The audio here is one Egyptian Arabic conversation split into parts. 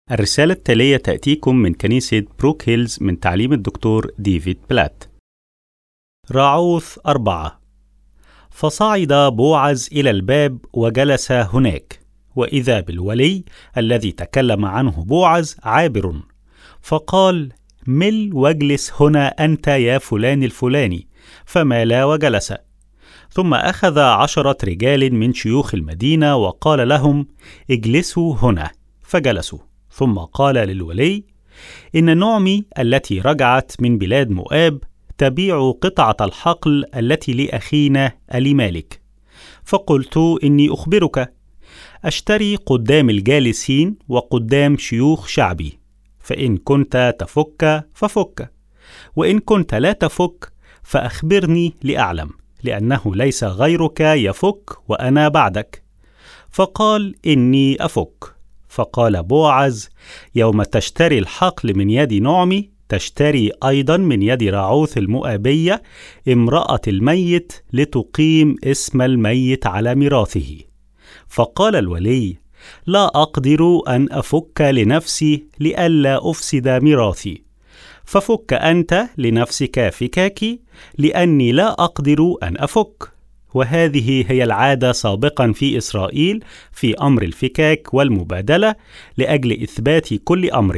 الرسالة التالية تأتيكم من كنيسة بروك هيلز من تعليم الدكتور ديفيد بلات. راعوث أربعة فصعد بوعز إلى الباب وجلس هناك، وإذا بالولي الذي تكلم عنه بوعز عابر، فقال: مل واجلس هنا أنت يا فلان الفلاني، فمال وجلس. ثم أخذ عشرة رجال من شيوخ المدينة وقال لهم: اجلسوا هنا، فجلسوا. ثم قال للولي ان نعمي التي رجعت من بلاد مؤاب تبيع قطعه الحقل التي لاخينا اليمالك فقلت اني اخبرك اشتري قدام الجالسين وقدام شيوخ شعبي فان كنت تفك ففك وان كنت لا تفك فاخبرني لاعلم لانه ليس غيرك يفك وانا بعدك فقال اني افك فقال بوعز يوم تشتري الحقل من يد نعمي تشتري ايضا من يد راعوث المؤابيه امراه الميت لتقيم اسم الميت على ميراثه فقال الولي لا اقدر ان افك لنفسي لئلا افسد ميراثي ففك انت لنفسك فكاكي لاني لا اقدر ان افك وهذه هي العاده سابقا في اسرائيل في امر الفكاك والمبادله لاجل اثبات كل امر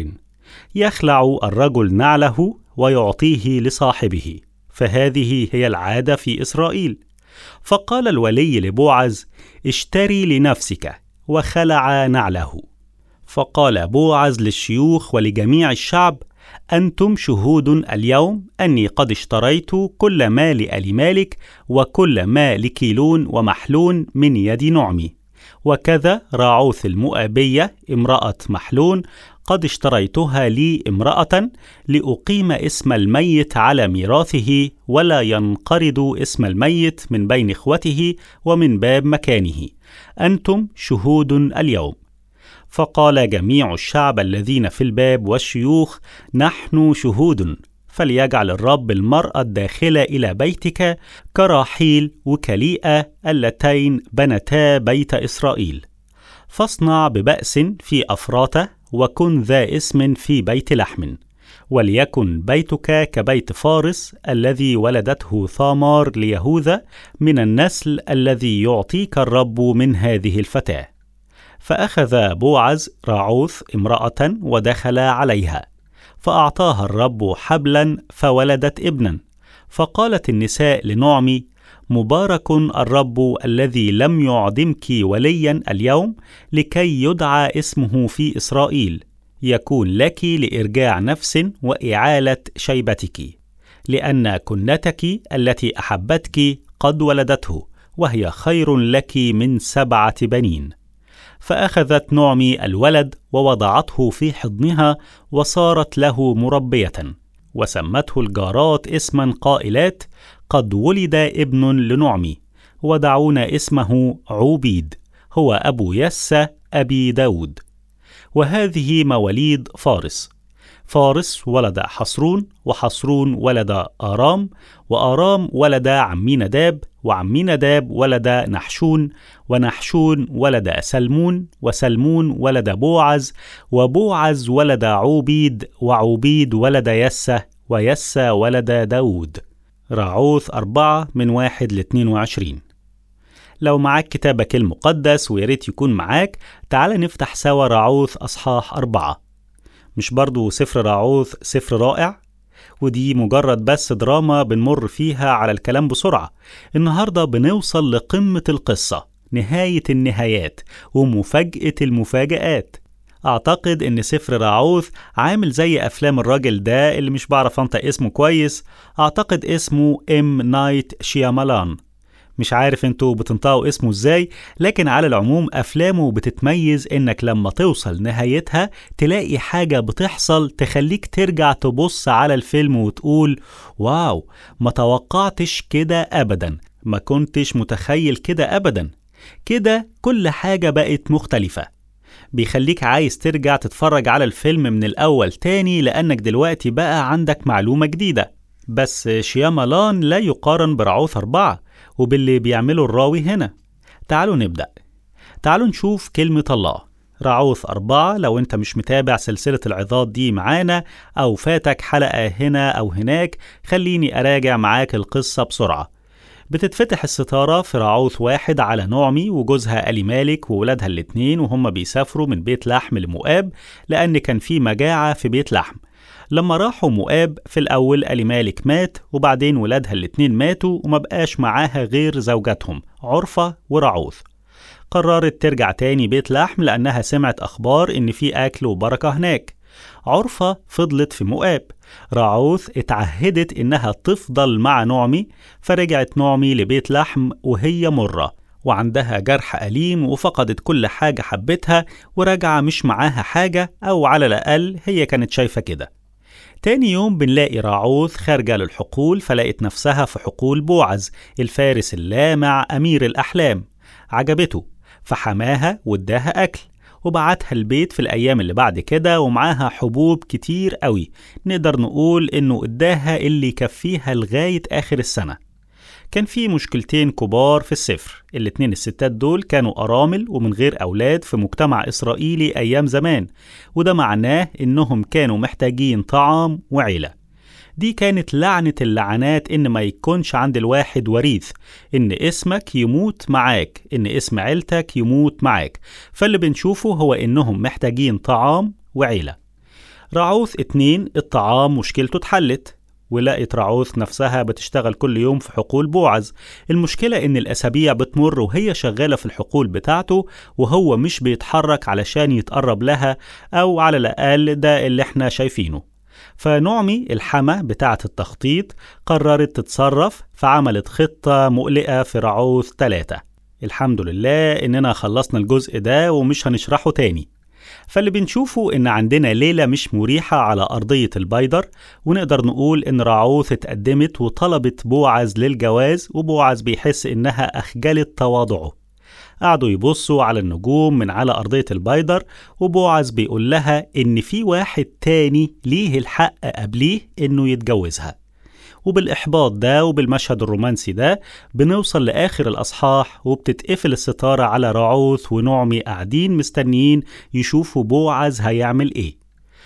يخلع الرجل نعله ويعطيه لصاحبه فهذه هي العاده في اسرائيل فقال الولي لبوعز اشتري لنفسك وخلع نعله فقال بوعز للشيوخ ولجميع الشعب أنتم شهود اليوم أني قد اشتريت كل ما لآل مالك وكل ما لكيلون ومحلون من يد نعمي وكذا راعوث المؤابية امرأة محلون قد اشتريتها لي امرأة لأقيم اسم الميت على ميراثه ولا ينقرض اسم الميت من بين إخوته ومن باب مكانه أنتم شهود اليوم فقال جميع الشعب الذين في الباب والشيوخ نحن شهود فليجعل الرب المرأة الداخلة إلى بيتك كراحيل وكليئة اللتين بنتا بيت إسرائيل فاصنع ببأس في أفراته وكن ذا اسم في بيت لحم وليكن بيتك كبيت فارس الذي ولدته ثامار ليهوذا من النسل الذي يعطيك الرب من هذه الفتاه فأخذ بوعز راعوث امرأة ودخل عليها فأعطاها الرب حبلا فولدت ابنا فقالت النساء لنعمي مبارك الرب الذي لم يعدمك وليا اليوم لكي يدعى اسمه في إسرائيل يكون لك لإرجاع نفس وإعالة شيبتك لأن كنتك التي أحبتك قد ولدته وهي خير لك من سبعة بنين فأخذت نعمي الولد ووضعته في حضنها وصارت له مربية وسمته الجارات اسما قائلات قد ولد ابن لنعمي ودعونا اسمه عوبيد هو أبو يسى أبي داود وهذه مواليد فارس فارس ولد حصرون وحصرون ولد آرام وآرام ولد عمي نداب وعمي نداب ولد نحشون ونحشون ولد سلمون وسلمون ولد بوعز وبوعز ولد عوبيد وعوبيد ولد يسة ويسة ولد داود راعوث أربعة من واحد لاتنين وعشرين لو معاك كتابك المقدس وياريت يكون معاك تعال نفتح سوا راعوث أصحاح أربعة مش برضو سفر راعوث سفر رائع؟ ودي مجرد بس دراما بنمر فيها على الكلام بسرعة النهاردة بنوصل لقمة القصة نهاية النهايات ومفاجأة المفاجآت أعتقد إن سفر راعوث عامل زي أفلام الراجل ده اللي مش بعرف أنطق اسمه كويس أعتقد اسمه إم نايت شيامالان مش عارف انتوا بتنطقوا اسمه ازاي لكن على العموم افلامه بتتميز انك لما توصل نهايتها تلاقي حاجة بتحصل تخليك ترجع تبص على الفيلم وتقول واو ما توقعتش كده ابدا ما كنتش متخيل كده ابدا كده كل حاجة بقت مختلفة بيخليك عايز ترجع تتفرج على الفيلم من الأول تاني لأنك دلوقتي بقى عندك معلومة جديدة بس شيامالان لا يقارن برعوث أربعة وباللي بيعمله الراوي هنا تعالوا نبدأ تعالوا نشوف كلمة الله رعوث أربعة لو أنت مش متابع سلسلة العظات دي معانا أو فاتك حلقة هنا أو هناك خليني أراجع معاك القصة بسرعة بتتفتح الستارة في رعوث واحد على نعمي وجوزها ألي مالك وولادها الاتنين وهم بيسافروا من بيت لحم لمؤاب لأن كان في مجاعة في بيت لحم لما راحوا مؤاب في الأول ألي مالك مات وبعدين ولادها الاتنين ماتوا وما بقاش معاها غير زوجاتهم عرفة ورعوث قررت ترجع تاني بيت لحم لأنها سمعت أخبار إن في أكل وبركة هناك عرفة فضلت في مؤاب رعوث اتعهدت إنها تفضل مع نعمي فرجعت نعمي لبيت لحم وهي مرة وعندها جرح أليم وفقدت كل حاجة حبتها وراجعة مش معاها حاجة أو على الأقل هي كانت شايفة كده تاني يوم بنلاقي راعوث خارجة للحقول فلقت نفسها في حقول بوعز الفارس اللامع أمير الأحلام عجبته فحماها واداها أكل وبعتها البيت في الأيام اللي بعد كده ومعاها حبوب كتير قوي نقدر نقول إنه اداها اللي يكفيها لغاية آخر السنة كان في مشكلتين كبار في السفر الاتنين الستات دول كانوا أرامل ومن غير أولاد في مجتمع إسرائيلي أيام زمان وده معناه إنهم كانوا محتاجين طعام وعيلة دي كانت لعنة اللعنات إن ما يكونش عند الواحد وريث إن اسمك يموت معاك إن اسم عيلتك يموت معاك فاللي بنشوفه هو إنهم محتاجين طعام وعيلة رعوث اتنين الطعام مشكلته اتحلت ولقت رعوث نفسها بتشتغل كل يوم في حقول بوعز المشكلة إن الأسابيع بتمر وهي شغالة في الحقول بتاعته وهو مش بيتحرك علشان يتقرب لها أو على الأقل ده اللي احنا شايفينه فنعمي الحما بتاعة التخطيط قررت تتصرف فعملت خطة مقلقة في رعوث ثلاثة الحمد لله إننا خلصنا الجزء ده ومش هنشرحه تاني فاللي بنشوفه إن عندنا ليلة مش مريحة على أرضية البيدر ونقدر نقول إن راعوث اتقدمت وطلبت بوعز للجواز وبوعز بيحس إنها أخجلت تواضعه قعدوا يبصوا على النجوم من على أرضية البيدر وبوعز بيقول لها إن في واحد تاني ليه الحق قبليه إنه يتجوزها وبالإحباط ده وبالمشهد الرومانسي ده بنوصل لآخر الأصحاح وبتتقفل الستارة على رعوث ونعمي قاعدين مستنيين يشوفوا بوعز هيعمل إيه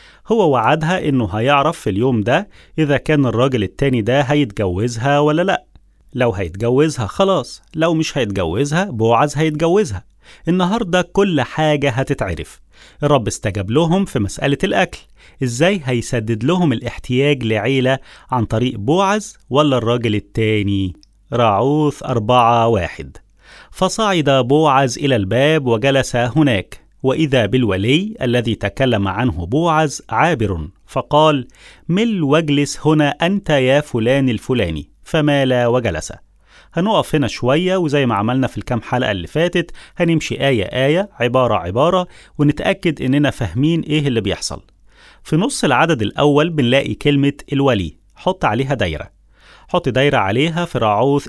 هو وعدها إنه هيعرف في اليوم ده إذا كان الراجل التاني ده هيتجوزها ولا لأ لو هيتجوزها خلاص لو مش هيتجوزها بوعز هيتجوزها النهاردة كل حاجة هتتعرف الرب استجاب لهم في مسألة الأكل إزاي هيسدد لهم الاحتياج لعيلة عن طريق بوعز ولا الراجل التاني راعوث أربعة واحد فصعد بوعز إلى الباب وجلس هناك وإذا بالولي الذي تكلم عنه بوعز عابر فقال مل واجلس هنا أنت يا فلان الفلاني فمال وجلس هنقف هنا شوية وزي ما عملنا في الكام حلقة اللي فاتت هنمشي آية آية عبارة عبارة ونتأكد إننا فاهمين إيه اللي بيحصل في نص العدد الأول بنلاقي كلمة الولي حط عليها دايرة حط دايرة عليها في راعوث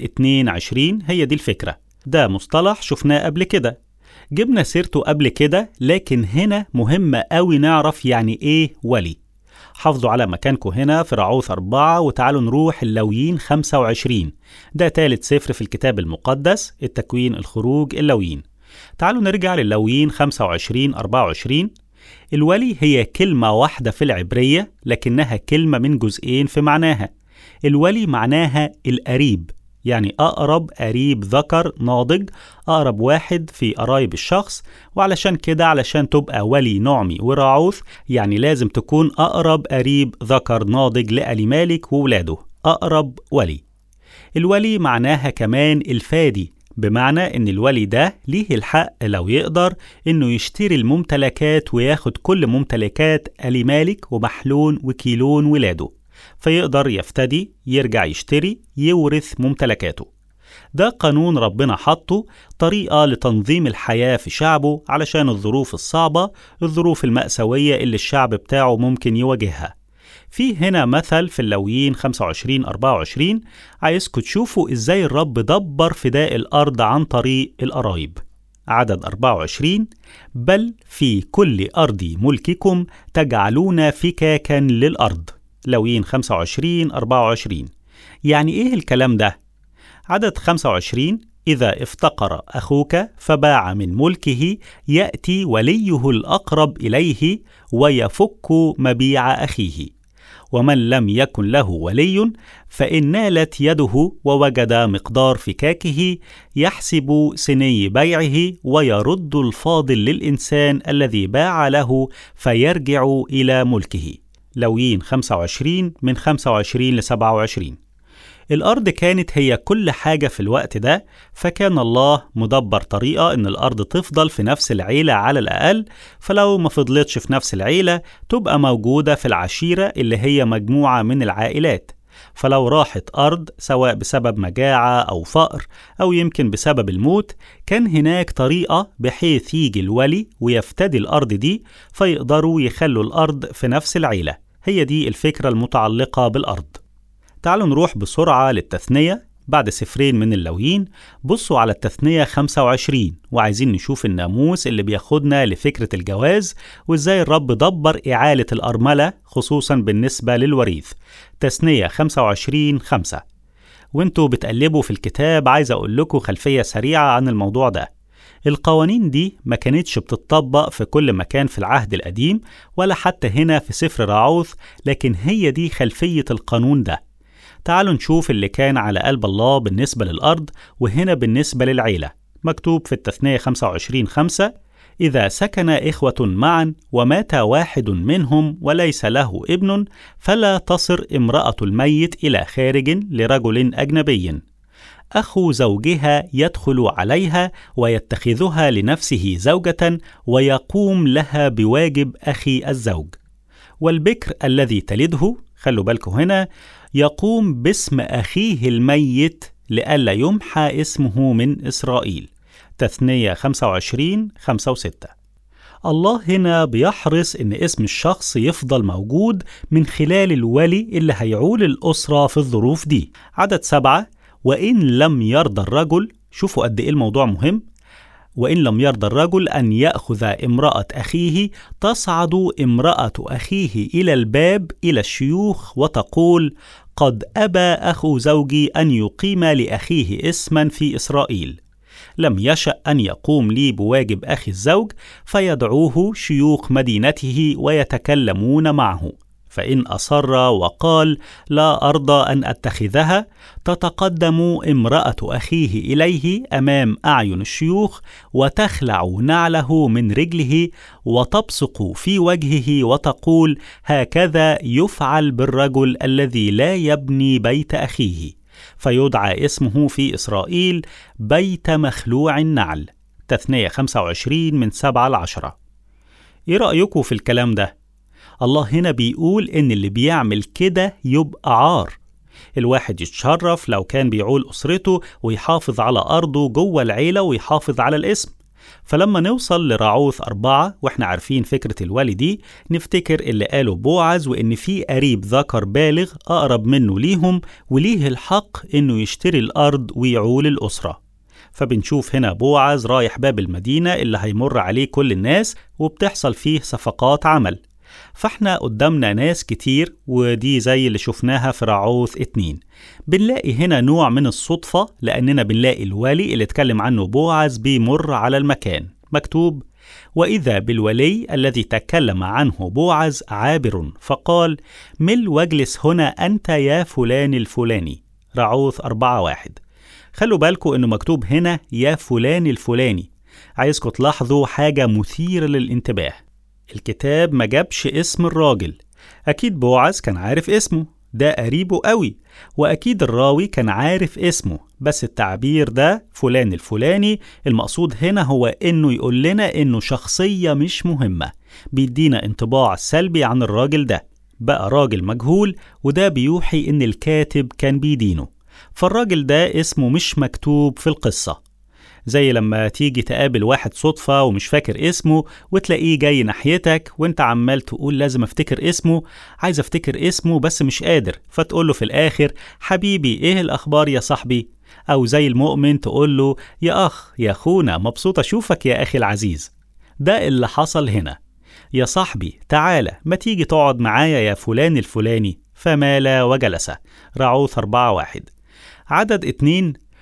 22 هي دي الفكرة ده مصطلح شفناه قبل كده جبنا سيرته قبل كده لكن هنا مهم قوي نعرف يعني ايه ولي حافظوا على مكانكم هنا في رعوث أربعة وتعالوا نروح اللويين 25 ده تالت سفر في الكتاب المقدس التكوين الخروج اللويين تعالوا نرجع للويين 25 24 الولي هي كلمة واحدة في العبرية لكنها كلمة من جزئين في معناها الولي معناها القريب يعني أقرب قريب ذكر ناضج أقرب واحد في قرايب الشخص وعلشان كده علشان تبقى ولي نعمي وراعوث يعني لازم تكون أقرب قريب ذكر ناضج لألي مالك وولاده أقرب ولي الولي معناها كمان الفادي بمعنى إن الولي ده ليه الحق لو يقدر إنه يشتري الممتلكات وياخد كل ممتلكات ألي مالك ومحلون وكيلون ولاده فيقدر يفتدي يرجع يشتري يورث ممتلكاته ده قانون ربنا حطه طريقة لتنظيم الحياة في شعبه علشان الظروف الصعبة الظروف المأساوية اللي الشعب بتاعه ممكن يواجهها في هنا مثل في اللويين 25 24 عايزكم تشوفوا ازاي الرب دبر فداء الأرض عن طريق القرايب عدد 24 بل في كل أرض ملككم تجعلون فكاكا للأرض لويين 25 24 يعني إيه الكلام ده؟ عدد 25 إذا افتقر أخوك فباع من ملكه يأتي وليه الأقرب إليه ويفك مبيع أخيه ومن لم يكن له ولي فإن نالت يده ووجد مقدار فكاكه يحسب سني بيعه ويرد الفاضل للإنسان الذي باع له فيرجع إلى ملكه لويين 25 من 25 ل 27 الأرض كانت هي كل حاجة في الوقت ده فكان الله مدبر طريقة إن الأرض تفضل في نفس العيلة على الأقل فلو ما فضلتش في نفس العيلة تبقى موجودة في العشيرة اللي هي مجموعة من العائلات فلو راحت أرض سواء بسبب مجاعة أو فقر أو يمكن بسبب الموت كان هناك طريقة بحيث يجي الولي ويفتدي الأرض دي فيقدروا يخلوا الأرض في نفس العيلة هي دي الفكرة المتعلقة بالأرض تعالوا نروح بسرعة للتثنية بعد سفرين من اللويين بصوا على التثنية 25 وعايزين نشوف الناموس اللي بياخدنا لفكرة الجواز وازاي الرب دبر إعالة الأرملة خصوصا بالنسبة للوريث تثنية 25 5 وانتوا بتقلبوا في الكتاب عايز أقول لكم خلفية سريعة عن الموضوع ده القوانين دي ما كانتش بتطبق في كل مكان في العهد القديم ولا حتى هنا في سفر راعوث لكن هي دي خلفية القانون ده تعالوا نشوف اللي كان على قلب الله بالنسبة للأرض وهنا بالنسبة للعيلة مكتوب في التثنية 25 5 إذا سكن إخوة معا ومات واحد منهم وليس له ابن فلا تصر امرأة الميت إلى خارج لرجل أجنبي أخو زوجها يدخل عليها ويتخذها لنفسه زوجة ويقوم لها بواجب أخي الزوج والبكر الذي تلده خلوا بالكم هنا يقوم باسم أخيه الميت لئلا يمحى اسمه من إسرائيل تثنية 25 5 و6 الله هنا بيحرص إن اسم الشخص يفضل موجود من خلال الولي اللي هيعول الأسرة في الظروف دي عدد سبعة وإن لم يرضى الرجل شوفوا قد إيه الموضوع مهم وإن لم يرضى الرجل أن يأخذ امرأة أخيه تصعد امرأة أخيه إلى الباب إلى الشيوخ وتقول قد أبى أخو زوجي أن يقيم لأخيه اسما في إسرائيل لم يشأ أن يقوم لي بواجب أخي الزوج فيدعوه شيوخ مدينته ويتكلمون معه فإن أصر وقال لا أرضى أن أتخذها تتقدم امرأة أخيه إليه أمام أعين الشيوخ وتخلع نعله من رجله وتبصق في وجهه وتقول هكذا يفعل بالرجل الذي لا يبني بيت أخيه فيدعى اسمه في إسرائيل بيت مخلوع النعل تثنية 25 من 7 ل 10 إيه رأيكم في الكلام ده؟ الله هنا بيقول إن اللي بيعمل كده يبقى عار الواحد يتشرف لو كان بيعول أسرته ويحافظ على أرضه جوه العيلة ويحافظ على الاسم فلما نوصل لرعوث أربعة وإحنا عارفين فكرة الوالي دي نفتكر اللي قاله بوعز وإن في قريب ذكر بالغ أقرب منه ليهم وليه الحق إنه يشتري الأرض ويعول الأسرة فبنشوف هنا بوعز رايح باب المدينة اللي هيمر عليه كل الناس وبتحصل فيه صفقات عمل فاحنا قدامنا ناس كتير ودي زي اللي شفناها في رعوث اتنين بنلاقي هنا نوع من الصدفة لأننا بنلاقي الوالي اللي اتكلم عنه بوعز بيمر على المكان مكتوب وإذا بالولي الذي تكلم عنه بوعز عابر فقال مل واجلس هنا أنت يا فلان الفلاني رعوث أربعة واحد خلوا بالكم إنه مكتوب هنا يا فلان الفلاني عايزكم تلاحظوا حاجة مثيرة للانتباه الكتاب ما جابش اسم الراجل أكيد بوعز كان عارف اسمه ده قريبه قوي وأكيد الراوي كان عارف اسمه بس التعبير ده فلان الفلاني المقصود هنا هو إنه يقول لنا إنه شخصية مش مهمة بيدينا انطباع سلبي عن الراجل ده بقى راجل مجهول وده بيوحي إن الكاتب كان بيدينه فالراجل ده اسمه مش مكتوب في القصة زي لما تيجي تقابل واحد صدفة ومش فاكر اسمه وتلاقيه جاي ناحيتك وانت عمال تقول لازم افتكر اسمه عايز افتكر اسمه بس مش قادر فتقوله في الآخر حبيبي ايه الأخبار يا صاحبي أو زي المؤمن تقول له يا أخ يا أخونا مبسوط أشوفك يا أخي العزيز ده اللي حصل هنا يا صاحبي تعالى ما تيجي تقعد معايا يا فلان الفلاني فمال وجلس رعوث أربعة واحد عدد اتنين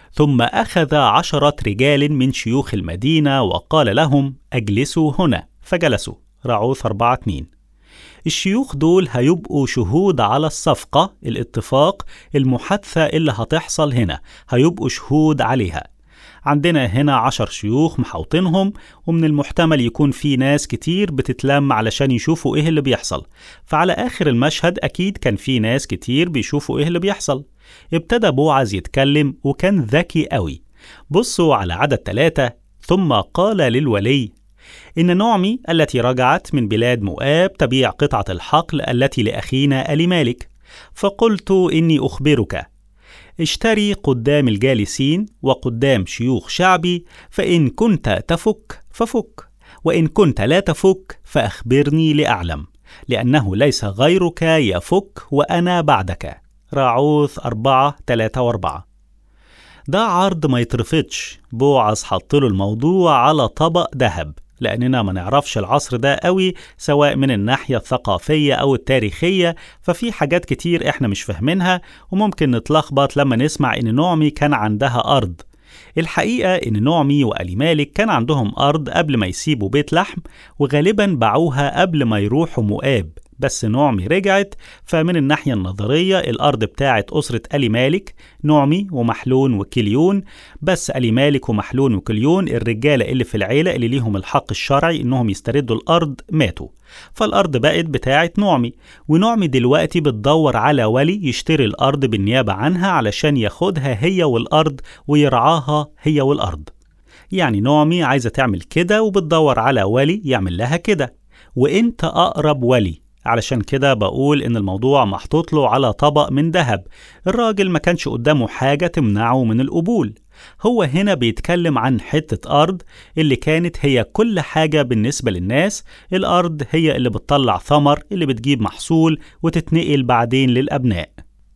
ثم أخذ عشرة رجال من شيوخ المدينة وقال لهم أجلسوا هنا فجلسوا رعوث أربعة اتنين الشيوخ دول هيبقوا شهود على الصفقة الاتفاق المحادثة اللي هتحصل هنا هيبقوا شهود عليها عندنا هنا عشر شيوخ محوطينهم ومن المحتمل يكون في ناس كتير بتتلم علشان يشوفوا ايه اللي بيحصل فعلى آخر المشهد أكيد كان في ناس كتير بيشوفوا ايه اللي بيحصل ابتدى بوعز يتكلم وكان ذكي قوي بصوا على عدد ثلاثة ثم قال للولي إن نعمي التي رجعت من بلاد مؤاب تبيع قطعة الحقل التي لأخينا ألي مالك فقلت إني أخبرك اشتري قدام الجالسين وقدام شيوخ شعبي فإن كنت تفك ففك وإن كنت لا تفك فأخبرني لأعلم لأنه ليس غيرك يفك وأنا بعدك راعوث أربعة تلاتة وأربعة ده عرض ما يترفضش بوعز حطله الموضوع على طبق ذهب لأننا ما نعرفش العصر ده قوي سواء من الناحية الثقافية أو التاريخية ففي حاجات كتير إحنا مش فاهمينها وممكن نتلخبط لما نسمع إن نعمي كان عندها أرض الحقيقة إن نعمي وألي مالك كان عندهم أرض قبل ما يسيبوا بيت لحم وغالبا باعوها قبل ما يروحوا مؤاب بس نعمي رجعت فمن الناحية النظرية الأرض بتاعت أسرة ألي مالك نعمي ومحلون وكليون بس ألي مالك ومحلون وكليون الرجالة اللي في العيلة اللي ليهم الحق الشرعي إنهم يستردوا الأرض ماتوا فالأرض بقت بتاعت نعمي ونعمي دلوقتي بتدور على ولي يشتري الأرض بالنيابة عنها علشان ياخدها هي والأرض ويرعاها هي والأرض يعني نعمي عايزة تعمل كده وبتدور على ولي يعمل لها كده وانت أقرب ولي علشان كده بقول إن الموضوع محطوط له على طبق من ذهب الراجل ما كانش قدامه حاجة تمنعه من القبول هو هنا بيتكلم عن حتة أرض اللي كانت هي كل حاجة بالنسبة للناس الأرض هي اللي بتطلع ثمر اللي بتجيب محصول وتتنقل بعدين للأبناء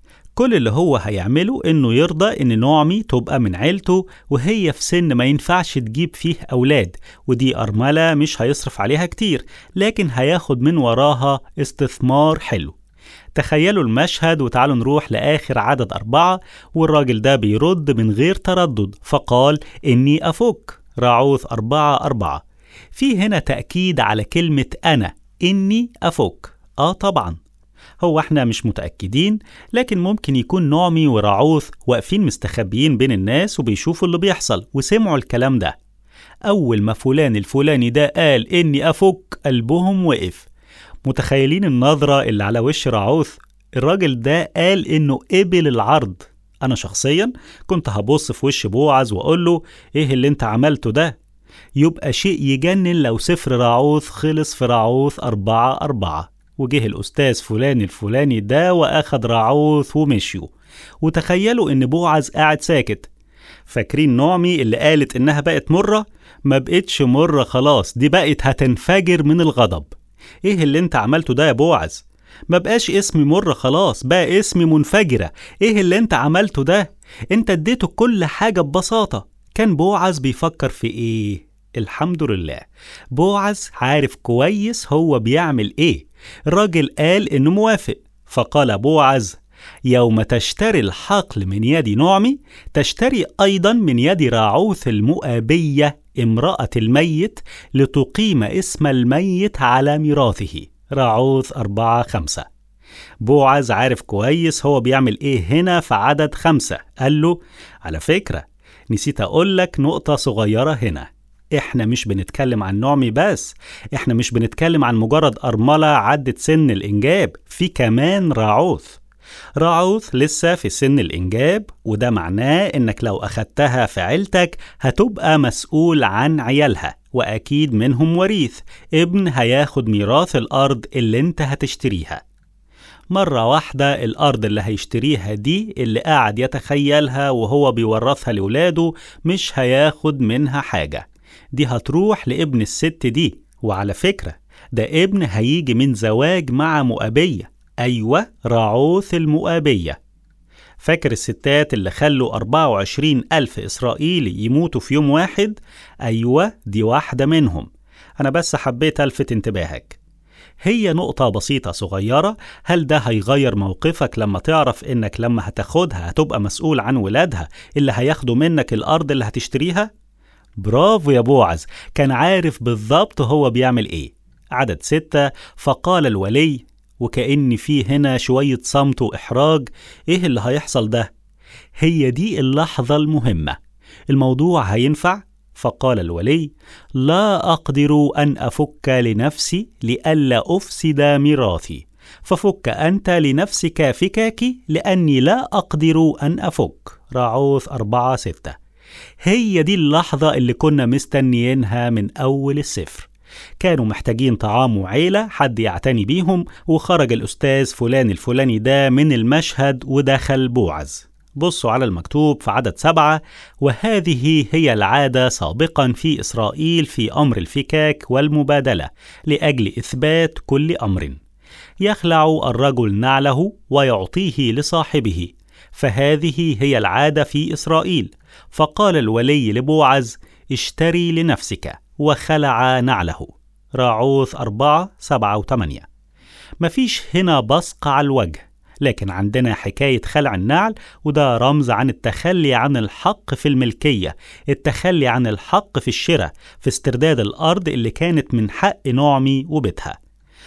كل اللي هو هيعمله إنه يرضى إن نعمي تبقى من عيلته وهي في سن ما ينفعش تجيب فيه أولاد ودي أرملة مش هيصرف عليها كتير لكن هياخد من وراها استثمار حلو تخيلوا المشهد وتعالوا نروح لآخر عدد أربعة والراجل ده بيرد من غير تردد فقال إني أفك راعوث أربعة أربعة في هنا تأكيد على كلمة أنا إني أفك آه طبعا هو احنا مش متأكدين لكن ممكن يكون نعمي وراعوث واقفين مستخبيين بين الناس وبيشوفوا اللي بيحصل وسمعوا الكلام ده أول ما فلان الفلاني ده قال إني أفك قلبهم وقف متخيلين النظرة اللي على وش راعوث الراجل ده قال إنه قبل العرض أنا شخصيا كنت هبص في وش بوعز وأقول له إيه اللي أنت عملته ده يبقى شيء يجنن لو سفر راعوث خلص في راعوث أربعة أربعة وجه الأستاذ فلان الفلاني ده وأخد راعوث ومشيوا وتخيلوا إن بوعز قاعد ساكت فاكرين نعمي اللي قالت إنها بقت مرة ما بقتش مرة خلاص دي بقت هتنفجر من الغضب إيه اللي أنت عملته ده يا بوعز ما بقاش اسمي مرة خلاص بقى اسمي منفجرة إيه اللي أنت عملته ده أنت اديته كل حاجة ببساطة كان بوعز بيفكر في إيه الحمد لله بوعز عارف كويس هو بيعمل ايه الراجل قال انه موافق فقال بوعز يوم تشتري الحقل من يد نعمي تشتري ايضا من يد راعوث المؤابيه امراه الميت لتقيم اسم الميت على ميراثه راعوث أربعة خمسة بوعز عارف كويس هو بيعمل ايه هنا في عدد خمسة قال له على فكرة نسيت أقول لك نقطة صغيرة هنا احنا مش بنتكلم عن نعمي بس احنا مش بنتكلم عن مجرد أرملة عدت سن الإنجاب في كمان راعوث راعوث لسه في سن الإنجاب وده معناه إنك لو أخدتها في عيلتك هتبقى مسؤول عن عيالها وأكيد منهم وريث ابن هياخد ميراث الأرض اللي انت هتشتريها مرة واحدة الأرض اللي هيشتريها دي اللي قاعد يتخيلها وهو بيورثها لولاده مش هياخد منها حاجة دي هتروح لابن الست دي وعلى فكرة ده ابن هيجي من زواج مع مؤابية أيوة راعوث المؤابية فاكر الستات اللي خلوا 24 ألف إسرائيلي يموتوا في يوم واحد؟ أيوة دي واحدة منهم أنا بس حبيت ألفت انتباهك هي نقطة بسيطة صغيرة هل ده هيغير موقفك لما تعرف إنك لما هتاخدها هتبقى مسؤول عن ولادها اللي هياخدوا منك الأرض اللي هتشتريها؟ برافو يا بوعز كان عارف بالظبط هو بيعمل إيه عدد ستة فقال الولي وكأن في هنا شوية صمت وإحراج إيه اللي هيحصل ده؟ هي دي اللحظة المهمة الموضوع هينفع؟ فقال الولي لا أقدر أن أفك لنفسي لئلا أفسد ميراثي ففك أنت لنفسك فكاكي لأني لا أقدر أن أفك راعوث أربعة ستة هي دي اللحظة اللي كنا مستنيينها من أول السفر كانوا محتاجين طعام وعيلة حد يعتني بيهم وخرج الأستاذ فلان الفلاني ده من المشهد ودخل بوعز بصوا على المكتوب في عدد سبعة وهذه هي العادة سابقا في إسرائيل في أمر الفكاك والمبادلة لأجل إثبات كل أمر يخلع الرجل نعله ويعطيه لصاحبه فهذه هي العادة في إسرائيل فقال الولي لبوعز اشتري لنفسك وخلع نعله راعوث أربعة سبعة وثمانية مفيش هنا بصق على الوجه لكن عندنا حكاية خلع النعل وده رمز عن التخلي عن الحق في الملكية التخلي عن الحق في الشراء في استرداد الأرض اللي كانت من حق نعمي وبيتها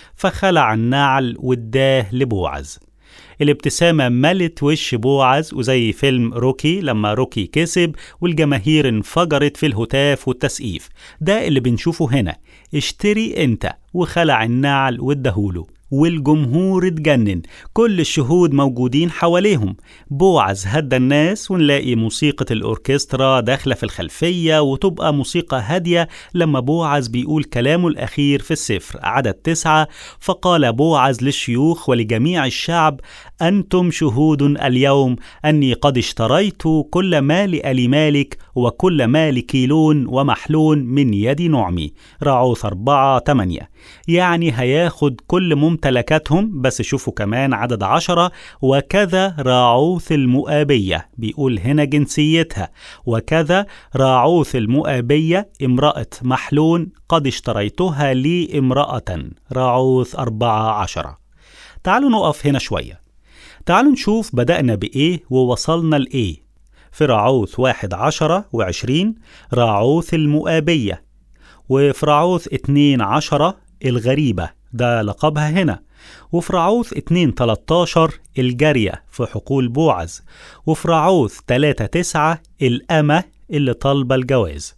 فخلع النعل واداه لبوعز الابتسامة ملت وش بوعز وزي فيلم روكي لما روكي كسب والجماهير انفجرت في الهتاف والتسقيف ده اللي بنشوفه هنا اشتري انت وخلع النعل وادهوله والجمهور اتجنن كل الشهود موجودين حواليهم بوعز هدى الناس ونلاقي موسيقى الأوركسترا داخلة في الخلفية وتبقى موسيقى هادية لما بوعز بيقول كلامه الأخير في السفر عدد تسعة فقال بوعز للشيوخ ولجميع الشعب أنتم شهود اليوم أني قد اشتريت كل مال ألي مالك وكل مال كيلون ومحلون من يد نعمي راعوث أربعة تمانية يعني هياخد كل ممتلكاتهم بس شوفوا كمان عدد عشرة وكذا راعوث المؤابية بيقول هنا جنسيتها وكذا راعوث المؤابية امرأة محلون قد اشتريتها لي امرأة راعوث أربعة عشرة تعالوا نقف هنا شوية تعالوا نشوف بدأنا بإيه ووصلنا لإيه في راعوث واحد عشرة وعشرين راعوث المؤابية وفي راعوث اتنين عشرة الغريبة ده لقبها هنا وفي راعوث 2 13 الجارية في حقول بوعز وفي راعوث 3 9 الأمة اللي طالبة الجواز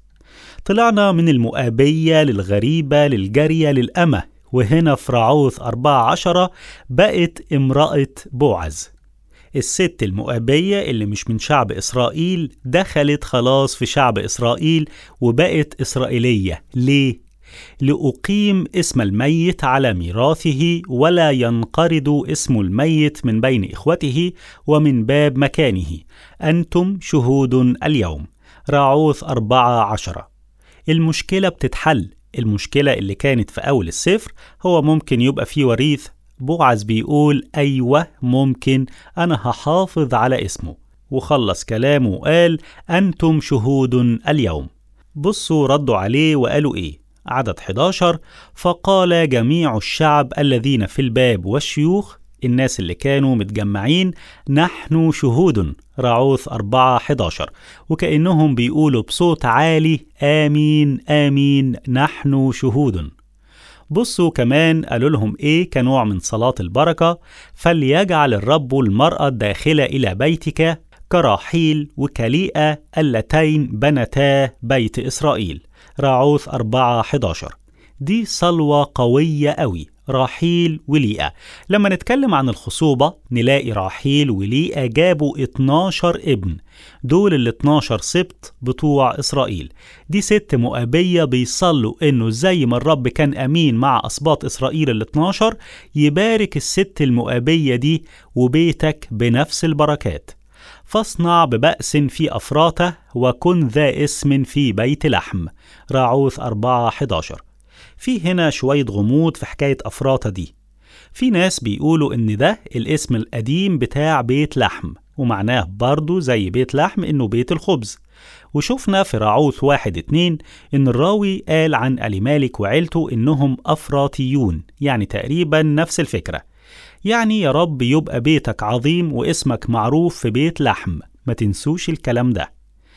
طلعنا من المؤابية للغريبة للجارية للأمة وهنا في راعوث 14 بقت امرأة بوعز الست المؤابية اللي مش من شعب إسرائيل دخلت خلاص في شعب إسرائيل وبقت إسرائيلية ليه؟ لأقيم اسم الميت على ميراثه ولا ينقرض اسم الميت من بين إخوته ومن باب مكانه أنتم شهود اليوم راعوث أربعة عشرة المشكلة بتتحل المشكلة اللي كانت في أول السفر هو ممكن يبقى فيه وريث بوعز بيقول أيوة ممكن أنا هحافظ على اسمه وخلص كلامه وقال أنتم شهود اليوم بصوا ردوا عليه وقالوا إيه عدد 11 فقال جميع الشعب الذين في الباب والشيوخ الناس اللي كانوا متجمعين نحن شهود راعوث 4 11 وكأنهم بيقولوا بصوت عالي آمين آمين نحن شهود بصوا كمان قالوا لهم إيه كنوع من صلاة البركة فليجعل الرب المرأة الداخلة إلى بيتك كراحيل وكليئة اللتين بنتا بيت إسرائيل راعوث 4 11 دي صلوة قوية قوي راحيل وليئة لما نتكلم عن الخصوبة نلاقي راحيل وليئة جابوا 12 ابن دول ال 12 سبط بتوع إسرائيل دي ست مؤابية بيصلوا إنه زي ما الرب كان أمين مع أسباط إسرائيل ال 12 يبارك الست المؤابية دي وبيتك بنفس البركات فاصنع ببأس في أفراته وكن ذا اسم في بيت لحم راعوث 4 11 في هنا شوية غموض في حكاية أفراطة دي في ناس بيقولوا إن ده الاسم القديم بتاع بيت لحم ومعناه برضه زي بيت لحم إنه بيت الخبز وشفنا في راعوث واحد اتنين إن الراوي قال عن أليمالك وعيلته إنهم أفراطيون يعني تقريبا نفس الفكرة يعني يا رب يبقى بيتك عظيم واسمك معروف في بيت لحم ما تنسوش الكلام ده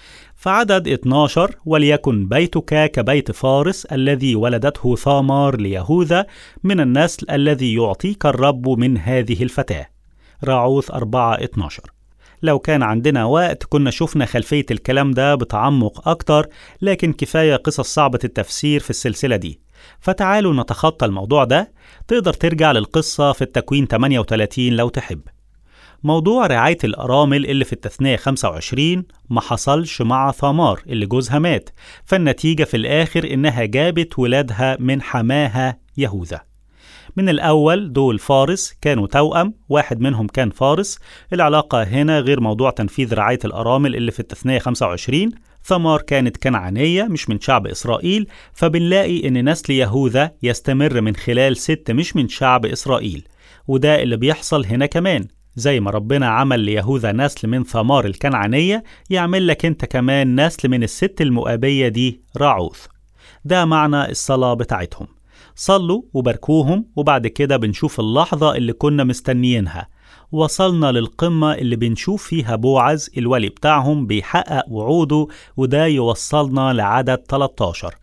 فعدد 12 وليكن بيتك كبيت فارس الذي ولدته ثامار ليهوذا من النسل الذي يعطيك الرب من هذه الفتاة راعوث 4 12 لو كان عندنا وقت كنا شفنا خلفية الكلام ده بتعمق أكتر لكن كفاية قصص صعبة التفسير في السلسلة دي فتعالوا نتخطى الموضوع ده تقدر ترجع للقصة في التكوين 38 لو تحب موضوع رعاية الأرامل اللي في التثنية 25 ما حصلش مع ثمار اللي جوزها مات فالنتيجة في الآخر إنها جابت ولادها من حماها يهوذا من الأول دول فارس كانوا توأم واحد منهم كان فارس العلاقة هنا غير موضوع تنفيذ رعاية الأرامل اللي في التثنية 25 ثمار كانت كنعانية مش من شعب إسرائيل فبنلاقي إن نسل يهوذا يستمر من خلال ست مش من شعب إسرائيل وده اللي بيحصل هنا كمان زي ما ربنا عمل ليهوذا نسل من ثمار الكنعانية يعمل لك انت كمان نسل من الست المؤابية دي راعوث ده معنى الصلاة بتاعتهم صلوا وباركوهم وبعد كده بنشوف اللحظة اللي كنا مستنيينها وصلنا للقمة اللي بنشوف فيها بوعز الولي بتاعهم بيحقق وعوده وده يوصلنا لعدد 13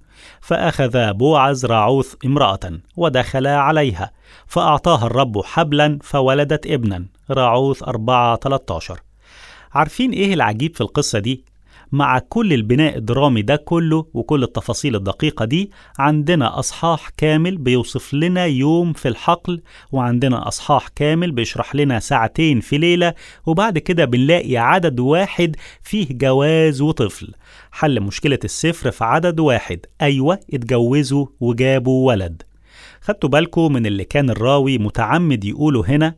فأخذ بوعز راعوث امرأة ودخل عليها فأعطاها الرب حبلا فولدت ابنا راعوث 4 13 عارفين إيه العجيب في القصة دي؟ مع كل البناء الدرامي ده كله وكل التفاصيل الدقيقة دي عندنا أصحاح كامل بيوصف لنا يوم في الحقل وعندنا أصحاح كامل بيشرح لنا ساعتين في ليلة وبعد كده بنلاقي عدد واحد فيه جواز وطفل حل مشكلة السفر في عدد واحد أيوة اتجوزوا وجابوا ولد خدتوا بالكم من اللي كان الراوي متعمد يقوله هنا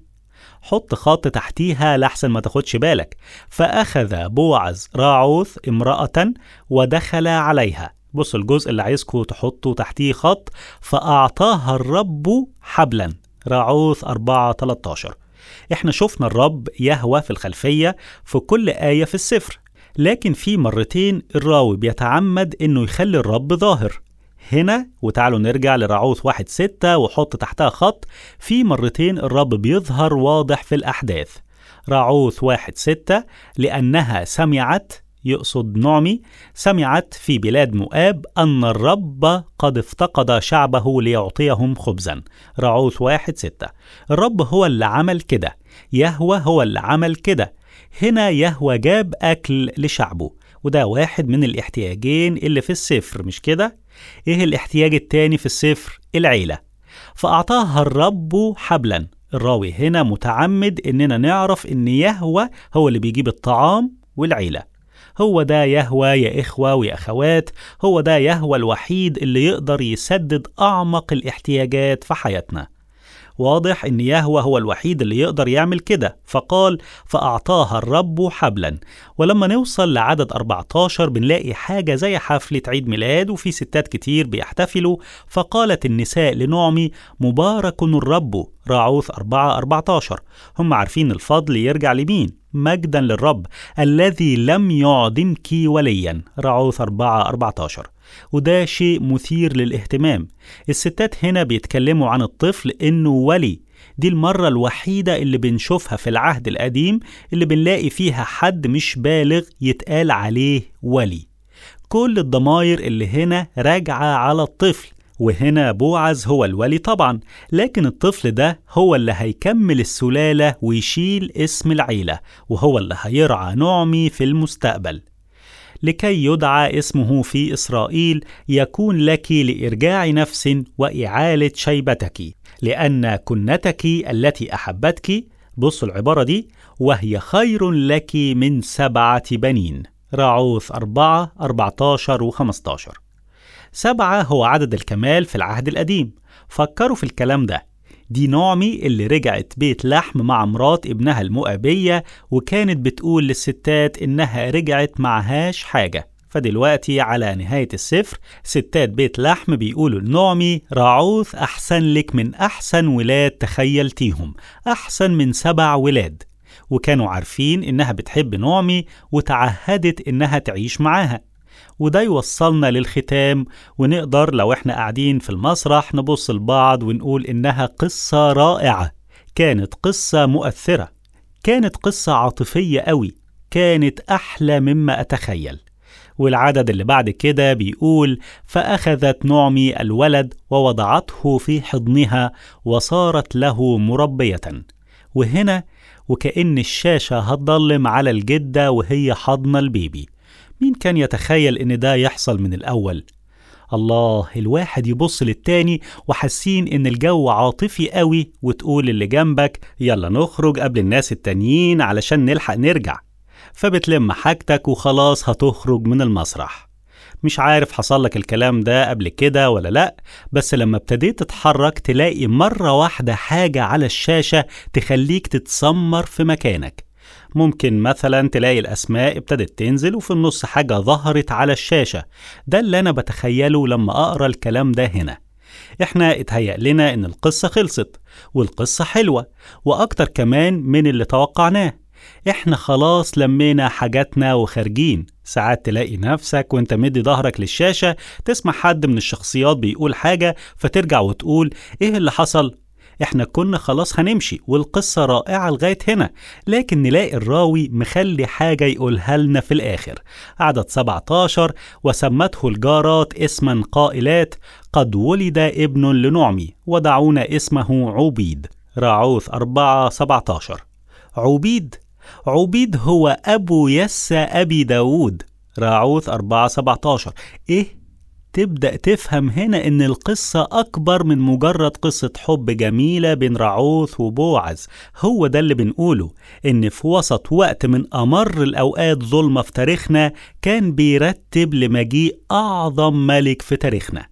حط خط تحتيها لحسن ما تاخدش بالك فأخذ بوعز راعوث امرأة ودخل عليها بص الجزء اللي عايزكم تحطوا تحتيه خط فأعطاها الرب حبلا راعوث 4 13 احنا شفنا الرب يهوى في الخلفية في كل آية في السفر لكن في مرتين الراوي بيتعمد انه يخلي الرب ظاهر هنا وتعالوا نرجع لرعوث واحد ستة وحط تحتها خط في مرتين الرب بيظهر واضح في الأحداث رعوث واحد ستة لأنها سمعت يقصد نعمي سمعت في بلاد مؤاب أن الرب قد افتقد شعبه ليعطيهم خبزا رعوث واحد ستة الرب هو اللي عمل كده يهوى هو اللي عمل كده هنا يهوى جاب أكل لشعبه وده واحد من الاحتياجين اللي في السفر مش كده؟ ايه الاحتياج التاني في السفر؟ العيلة فأعطاها الرب حبلا الراوي هنا متعمد إننا نعرف إن يهوى هو اللي بيجيب الطعام والعيلة هو ده يهوى يا إخوة ويا أخوات هو ده يهوى الوحيد اللي يقدر يسدد أعمق الاحتياجات في حياتنا واضح ان يهوى هو الوحيد اللي يقدر يعمل كده فقال فأعطاها الرب حبلا ولما نوصل لعدد 14 بنلاقي حاجة زي حفلة عيد ميلاد وفي ستات كتير بيحتفلوا فقالت النساء لنعمي مبارك الرب راعوث 4 14 هم عارفين الفضل يرجع لمين مجدا للرب الذي لم يعدمك وليا راعوث 4 14 وده شيء مثير للاهتمام الستات هنا بيتكلموا عن الطفل انه ولي دي المرة الوحيدة اللي بنشوفها في العهد القديم اللي بنلاقي فيها حد مش بالغ يتقال عليه ولي كل الضماير اللي هنا راجعة على الطفل وهنا بوعز هو الولي طبعا لكن الطفل ده هو اللي هيكمل السلالة ويشيل اسم العيلة وهو اللي هيرعى نعمي في المستقبل لكي يدعى اسمه في إسرائيل يكون لك لإرجاع نفس وإعالة شيبتك لأن كنتك التي أحبتك بصوا العبارة دي وهي خير لك من سبعة بنين راعوث أربعة أربعتاشر وخمستاشر سبعة هو عدد الكمال في العهد القديم فكروا في الكلام ده دي نعمي اللي رجعت بيت لحم مع مرات ابنها المؤابية وكانت بتقول للستات إنها رجعت معهاش حاجة فدلوقتي على نهاية السفر ستات بيت لحم بيقولوا لنعمي راعوث أحسن لك من أحسن ولاد تخيلتيهم أحسن من سبع ولاد وكانوا عارفين إنها بتحب نعمي وتعهدت إنها تعيش معاها وده يوصلنا للختام ونقدر لو احنا قاعدين في المسرح نبص لبعض ونقول إنها قصة رائعة كانت قصة مؤثرة كانت قصة عاطفية قوي كانت أحلى مما أتخيل والعدد اللي بعد كده بيقول فأخذت نعمي الولد ووضعته في حضنها وصارت له مربية وهنا وكأن الشاشة هتضلم على الجدة وهي حضن البيبي مين كان يتخيل إن ده يحصل من الأول؟ الله الواحد يبص للتاني وحاسين إن الجو عاطفي قوي وتقول اللي جنبك يلا نخرج قبل الناس التانيين علشان نلحق نرجع فبتلم حاجتك وخلاص هتخرج من المسرح مش عارف حصل لك الكلام ده قبل كده ولا لأ بس لما ابتديت تتحرك تلاقي مرة واحدة حاجة على الشاشة تخليك تتسمر في مكانك ممكن مثلا تلاقي الأسماء ابتدت تنزل وفي النص حاجة ظهرت على الشاشة ده اللي أنا بتخيله لما أقرأ الكلام ده هنا احنا اتهيأ لنا ان القصة خلصت والقصة حلوة واكتر كمان من اللي توقعناه احنا خلاص لمينا حاجاتنا وخارجين ساعات تلاقي نفسك وانت مدي ظهرك للشاشة تسمع حد من الشخصيات بيقول حاجة فترجع وتقول ايه اللي حصل احنا كنا خلاص هنمشي والقصة رائعة لغاية هنا لكن نلاقي الراوي مخلي حاجة يقولها لنا في الآخر عدد 17 وسمته الجارات اسما قائلات قد ولد ابن لنعمي ودعونا اسمه عبيد راعوث 4 17 عبيد عبيد هو أبو يسى أبي داود راعوث 4 17 إيه تبدأ تفهم هنا إن القصة أكبر من مجرد قصة حب جميلة بين رعوث وبوعز هو ده اللي بنقوله إن في وسط وقت من أمر الأوقات ظلمة في تاريخنا كان بيرتب لمجيء أعظم ملك في تاريخنا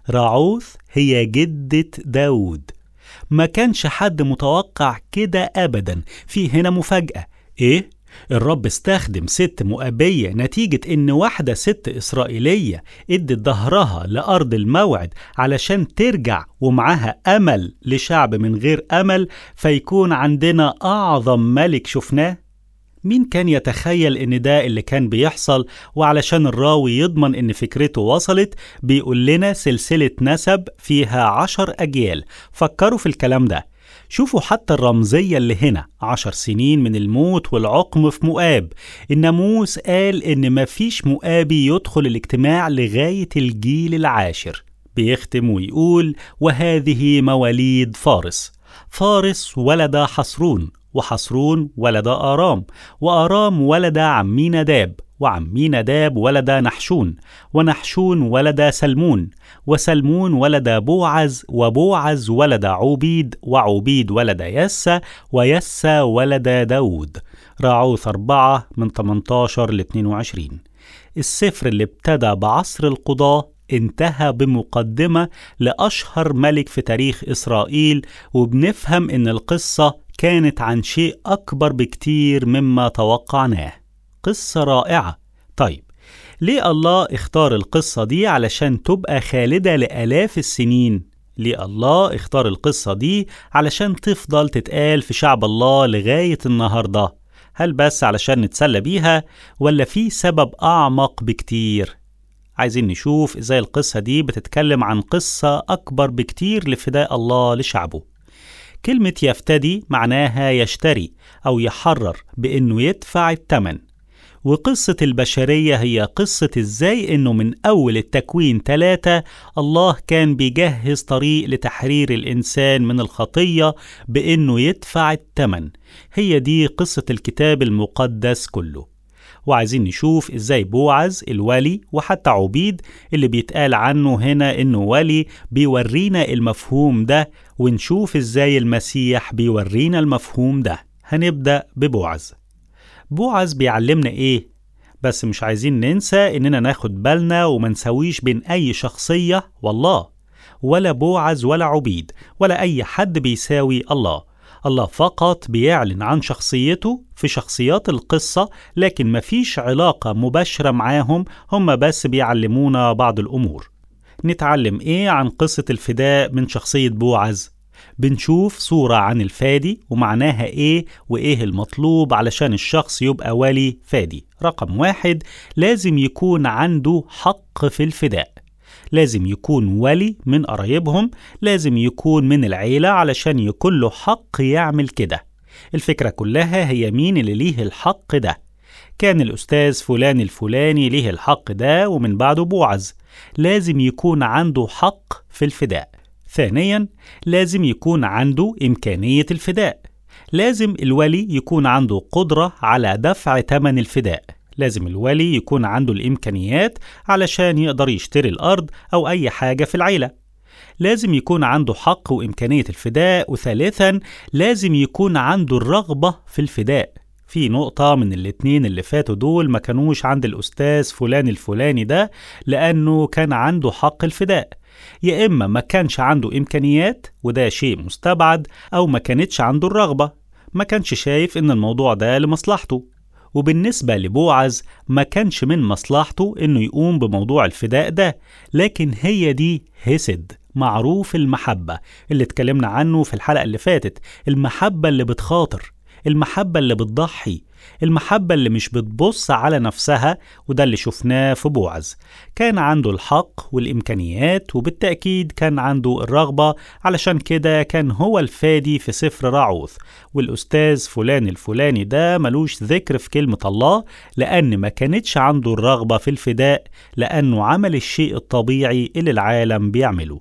رعوث هي جدة داود ما كانش حد متوقع كده أبدا في هنا مفاجأة إيه؟ الرب استخدم ست مؤبية نتيجة إن واحدة ست إسرائيلية ادت ظهرها لأرض الموعد علشان ترجع ومعاها أمل لشعب من غير أمل فيكون عندنا أعظم ملك شفناه مين كان يتخيل إن ده اللي كان بيحصل وعلشان الراوي يضمن إن فكرته وصلت بيقول لنا سلسلة نسب فيها عشر أجيال فكروا في الكلام ده شوفوا حتى الرمزية اللي هنا عشر سنين من الموت والعقم في مؤاب الناموس قال إن مفيش مؤابي يدخل الاجتماع لغاية الجيل العاشر بيختم ويقول وهذه مواليد فارس فارس ولد حصرون وحصرون ولد آرام وآرام ولد عمي نداب وعمي نداب ولد نحشون ونحشون ولد سلمون وسلمون ولد بوعز وبوعز ولد عوبيد وعوبيد ولد يسى ويسى ولد داود راعوث أربعة من 18 ل 22 السفر اللي ابتدى بعصر القضاة انتهى بمقدمة لأشهر ملك في تاريخ إسرائيل وبنفهم إن القصة كانت عن شيء أكبر بكتير مما توقعناه قصة رائعة طيب ليه الله اختار القصة دي علشان تبقى خالدة لآلاف السنين؟ ليه الله اختار القصة دي علشان تفضل تتقال في شعب الله لغاية النهاردة؟ هل بس علشان نتسلى بيها ولا في سبب أعمق بكتير؟ عايزين نشوف ازاي القصة دي بتتكلم عن قصة أكبر بكتير لفداء الله لشعبه كلمة يفتدي معناها يشتري أو يحرر بإنه يدفع الثمن وقصة البشرية هي قصة ازاي انه من اول التكوين ثلاثة الله كان بيجهز طريق لتحرير الانسان من الخطية بانه يدفع الثمن هي دي قصة الكتاب المقدس كله وعايزين نشوف ازاي بوعز الولي وحتى عبيد اللي بيتقال عنه هنا انه ولي بيورينا المفهوم ده ونشوف ازاي المسيح بيورينا المفهوم ده هنبدأ ببوعز بوعز بيعلمنا ايه بس مش عايزين ننسى اننا ناخد بالنا وما نسويش بين اي شخصية والله ولا بوعز ولا عبيد ولا اي حد بيساوي الله الله فقط بيعلن عن شخصيته في شخصيات القصة لكن مفيش علاقة مباشرة معاهم هم بس بيعلمونا بعض الأمور نتعلم إيه عن قصة الفداء من شخصية بوعز؟ بنشوف صورة عن الفادي ومعناها إيه وإيه المطلوب علشان الشخص يبقى ولي فادي رقم واحد لازم يكون عنده حق في الفداء لازم يكون ولي من قرايبهم لازم يكون من العيلة علشان يكون له حق يعمل كده الفكرة كلها هي مين اللي ليه الحق ده كان الأستاذ فلان الفلاني ليه الحق ده ومن بعده بوعز لازم يكون عنده حق في الفداء ثانيا لازم يكون عنده إمكانية الفداء لازم الولي يكون عنده قدرة على دفع ثمن الفداء لازم الولي يكون عنده الإمكانيات علشان يقدر يشتري الأرض أو أي حاجة في العيلة لازم يكون عنده حق وإمكانية الفداء وثالثا لازم يكون عنده الرغبة في الفداء في نقطة من الاتنين اللي فاتوا دول ما كانوش عند الأستاذ فلان الفلاني ده لأنه كان عنده حق الفداء يا إما ما كانش عنده إمكانيات وده شيء مستبعد أو ما كانتش عنده الرغبة ما كانش شايف إن الموضوع ده لمصلحته وبالنسبة لبوعز ما كانش من مصلحته إنه يقوم بموضوع الفداء ده لكن هي دي هسد معروف المحبة اللي اتكلمنا عنه في الحلقة اللي فاتت المحبة اللي بتخاطر المحبة اللي بتضحي المحبة اللي مش بتبص على نفسها وده اللي شفناه في بوعز كان عنده الحق والإمكانيات وبالتأكيد كان عنده الرغبة علشان كده كان هو الفادي في سفر راعوث والأستاذ فلان الفلاني ده ملوش ذكر في كلمة الله لأن ما كانتش عنده الرغبة في الفداء لأنه عمل الشيء الطبيعي اللي العالم بيعمله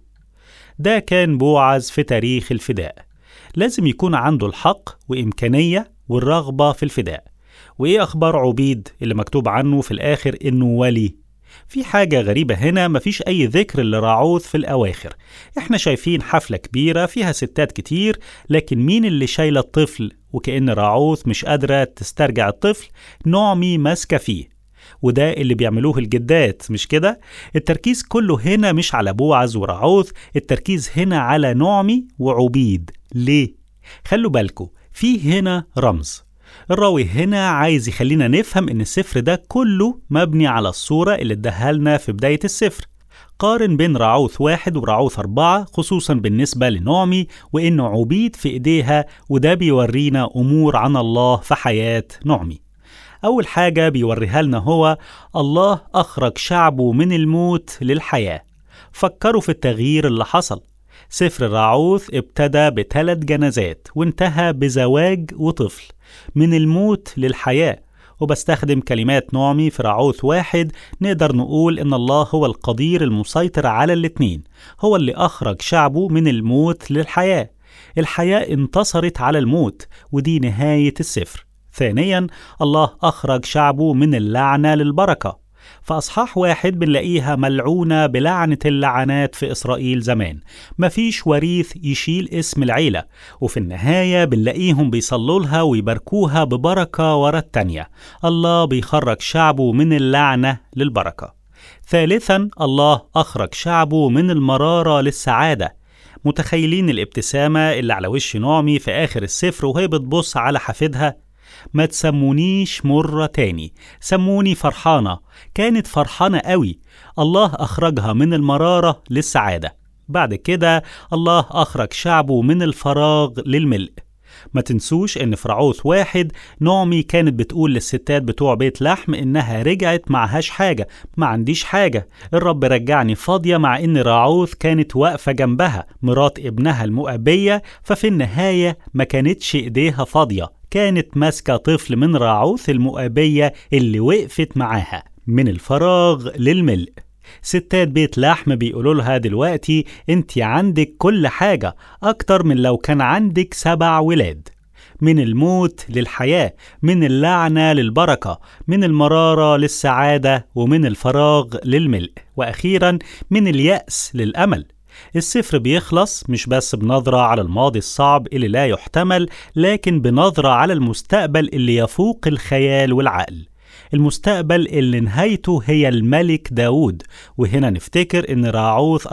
ده كان بوعز في تاريخ الفداء لازم يكون عنده الحق وإمكانية والرغبة في الفداء وإيه أخبار عبيد اللي مكتوب عنه في الآخر إنه ولي في حاجة غريبة هنا مفيش أي ذكر لراعوث في الأواخر إحنا شايفين حفلة كبيرة فيها ستات كتير لكن مين اللي شايلة الطفل وكأن راعوث مش قادرة تسترجع الطفل نعمي ماسكة فيه وده اللي بيعملوه الجدات مش كده؟ التركيز كله هنا مش على بوعز ورعوث التركيز هنا على نعمي وعبيد ليه؟ خلوا بالكم في هنا رمز الراوي هنا عايز يخلينا نفهم ان السفر ده كله مبني على الصورة اللي اداها لنا في بداية السفر قارن بين رعوث واحد ورعوث أربعة خصوصا بالنسبة لنعمي وإنه عبيد في إيديها وده بيورينا أمور عن الله في حياة نعمي أول حاجة بيوريها لنا هو الله أخرج شعبه من الموت للحياة فكروا في التغيير اللي حصل سفر راعوث ابتدى بثلاث جنازات وانتهى بزواج وطفل من الموت للحياة وبستخدم كلمات نعمي في راعوث واحد نقدر نقول إن الله هو القدير المسيطر على الاتنين هو اللي أخرج شعبه من الموت للحياة الحياة انتصرت على الموت ودي نهاية السفر ثانيا الله أخرج شعبه من اللعنة للبركة فأصحاح واحد بنلاقيها ملعونة بلعنة اللعنات في إسرائيل زمان مفيش وريث يشيل اسم العيلة وفي النهاية بنلاقيهم بيصلوا لها ويباركوها ببركة ورا التانية الله بيخرج شعبه من اللعنة للبركة ثالثا الله أخرج شعبه من المرارة للسعادة متخيلين الابتسامة اللي على وش نعمي في آخر السفر وهي بتبص على حفيدها ما تسمونيش مرة تاني سموني فرحانة كانت فرحانة قوي الله أخرجها من المرارة للسعادة بعد كده الله أخرج شعبه من الفراغ للملء ما تنسوش ان في رعوث واحد نعمي كانت بتقول للستات بتوع بيت لحم انها رجعت معهاش حاجة ما عنديش حاجة الرب رجعني فاضية مع ان راعوث كانت واقفة جنبها مرات ابنها المؤبية ففي النهاية ما كانتش ايديها فاضية كانت ماسكة طفل من راعوث المؤبية اللي وقفت معاها من الفراغ للملء ستات بيت لحم بيقولوا لها دلوقتي انت عندك كل حاجة أكتر من لو كان عندك سبع ولاد من الموت للحياة من اللعنة للبركة من المرارة للسعادة ومن الفراغ للملء وأخيرا من اليأس للأمل السفر بيخلص مش بس بنظرة على الماضي الصعب اللي لا يحتمل لكن بنظرة على المستقبل اللي يفوق الخيال والعقل المستقبل اللي نهايته هي الملك داود وهنا نفتكر ان راعوث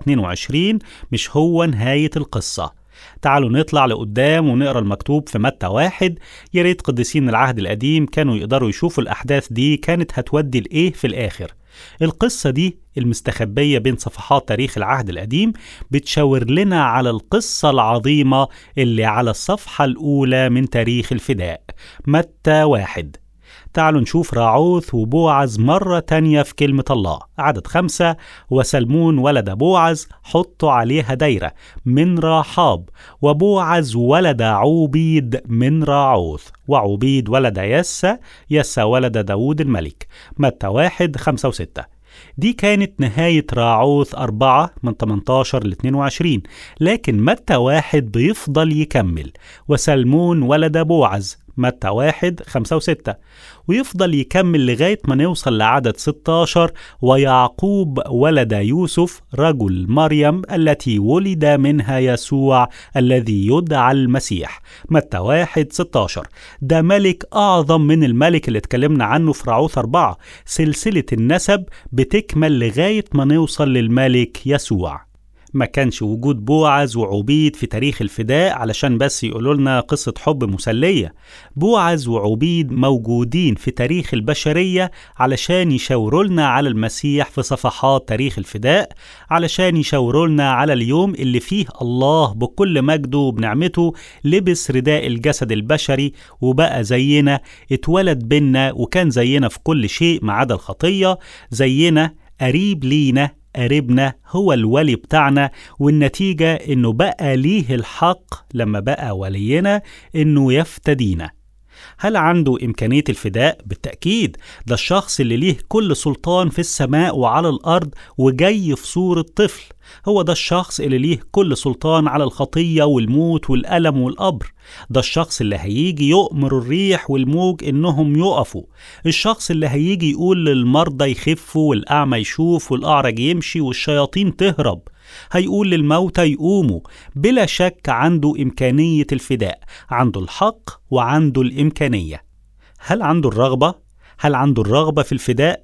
422 مش هو نهاية القصة تعالوا نطلع لقدام ونقرا المكتوب في متى واحد يا ريت قديسين العهد القديم كانوا يقدروا يشوفوا الأحداث دي كانت هتودي لإيه في الآخر القصة دي المستخبية بين صفحات تاريخ العهد القديم بتشاور لنا على القصة العظيمة اللي على الصفحة الأولى من تاريخ الفداء متى واحد تعالوا نشوف راعوث وبوعز مرة تانية في كلمة الله عدد خمسة وسلمون ولد بوعز حطوا عليها دايرة من راحاب وبوعز ولد عوبيد من راعوث وعوبيد ولد يسى يسى ولد داود الملك متى واحد خمسة وستة دي كانت نهاية راعوث أربعة من 18 ل 22 لكن متى واحد بيفضل يكمل وسلمون ولد بوعز متى واحد خمسة وستة ويفضل يكمل لغاية ما نوصل لعدد 16 ويعقوب ولد يوسف رجل مريم التي ولد منها يسوع الذي يدعى المسيح متى واحد 16 ده ملك أعظم من الملك اللي اتكلمنا عنه في رعوث أربعة سلسلة النسب بتكمل لغاية ما نوصل للملك يسوع ما كانش وجود بوعز وعبيد في تاريخ الفداء علشان بس يقولوا لنا قصة حب مسلية بوعز وعبيد موجودين في تاريخ البشرية علشان يشاوروا لنا على المسيح في صفحات تاريخ الفداء علشان يشاوروا لنا على اليوم اللي فيه الله بكل مجده وبنعمته لبس رداء الجسد البشري وبقى زينا اتولد بينا وكان زينا في كل شيء ما عدا الخطية زينا قريب لينا قريبنا هو الولي بتاعنا والنتيجة إنه بقى ليه الحق لما بقى ولينا إنه يفتدينا هل عنده إمكانية الفداء؟ بالتأكيد ده الشخص اللي ليه كل سلطان في السماء وعلى الأرض وجاي في صورة طفل هو ده الشخص اللي ليه كل سلطان على الخطية والموت والألم والقبر ده الشخص اللي هيجي يؤمر الريح والموج إنهم يقفوا الشخص اللي هيجي يقول للمرضى يخفوا والأعمى يشوف والأعرج يمشي والشياطين تهرب هيقول للموتى يقوموا بلا شك عنده إمكانية الفداء عنده الحق وعنده الإمكانية هل عنده الرغبة؟ هل عنده الرغبة في الفداء؟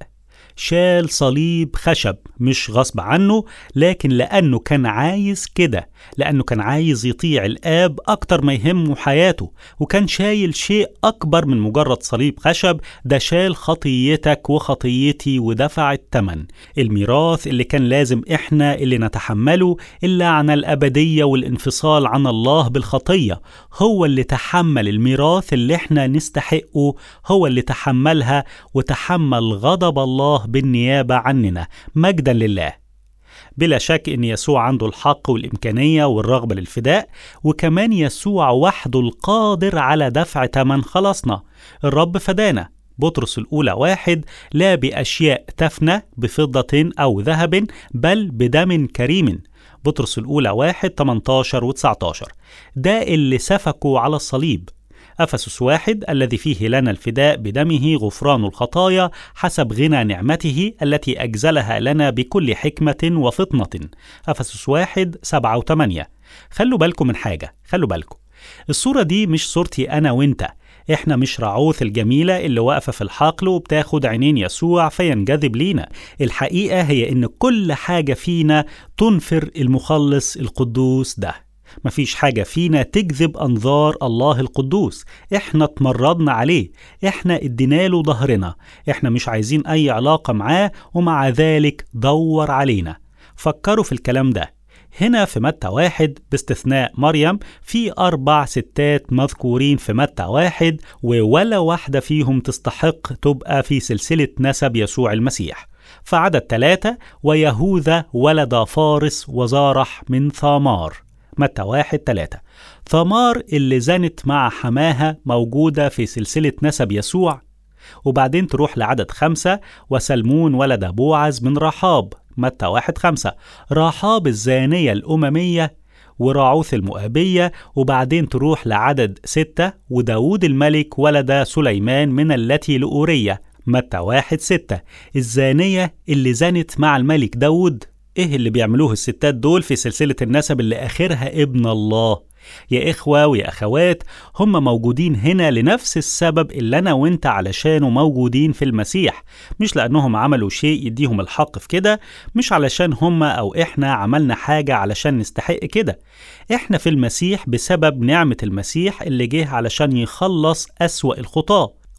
شال صليب خشب مش غصب عنه لكن لأنه كان عايز كده لأنه كان عايز يطيع الآب أكتر ما يهمه حياته وكان شايل شيء أكبر من مجرد صليب خشب ده شال خطيتك وخطيتي ودفع الثمن الميراث اللي كان لازم إحنا اللي نتحمله إلا عن الأبدية والانفصال عن الله بالخطية هو اللي تحمل الميراث اللي إحنا نستحقه هو اللي تحملها وتحمل غضب الله بالنيابة عننا مجدا لله بلا شك ان يسوع عنده الحق والامكانيه والرغبه للفداء وكمان يسوع وحده القادر على دفع ثمن خلاصنا الرب فدانا بطرس الأولى واحد لا بأشياء تفنى بفضة أو ذهب بل بدم كريم بطرس الأولى واحد 18 و 19 ده اللي سفكوا على الصليب أفسس واحد الذي فيه لنا الفداء بدمه غفران الخطايا حسب غنى نعمته التي أجزلها لنا بكل حكمة وفطنة أفسس واحد سبعة وثمانية خلوا بالكم من حاجة خلوا بالكم الصورة دي مش صورتي أنا وإنت احنا مش رعوث الجميلة اللي واقفة في الحقل وبتاخد عينين يسوع فينجذب لينا الحقيقة هي ان كل حاجة فينا تنفر المخلص القدوس ده مفيش حاجة فينا تجذب أنظار الله القدوس إحنا اتمردنا عليه إحنا اديناله ظهرنا إحنا مش عايزين أي علاقة معاه ومع ذلك دور علينا فكروا في الكلام ده هنا في متى واحد باستثناء مريم في أربع ستات مذكورين في متى واحد وولا واحدة فيهم تستحق تبقى في سلسلة نسب يسوع المسيح فعدد ثلاثة ويهوذا ولد فارس وزارح من ثامار متى واحد تلاتة ثمار اللي زنت مع حماها موجودة في سلسلة نسب يسوع وبعدين تروح لعدد خمسة وسلمون ولد بوعز من رحاب متى واحد خمسة رحاب الزانية الأممية وراعوث المؤابية وبعدين تروح لعدد ستة وداود الملك ولد سليمان من التي لأورية متى واحد ستة الزانية اللي زنت مع الملك داود ايه اللي بيعملوه الستات دول في سلسلة النسب اللي آخرها ابن الله يا إخوة ويا أخوات هم موجودين هنا لنفس السبب اللي أنا وإنت علشانه موجودين في المسيح مش لأنهم عملوا شيء يديهم الحق في كده مش علشان هم أو إحنا عملنا حاجة علشان نستحق كده إحنا في المسيح بسبب نعمة المسيح اللي جه علشان يخلص أسوأ الخطاة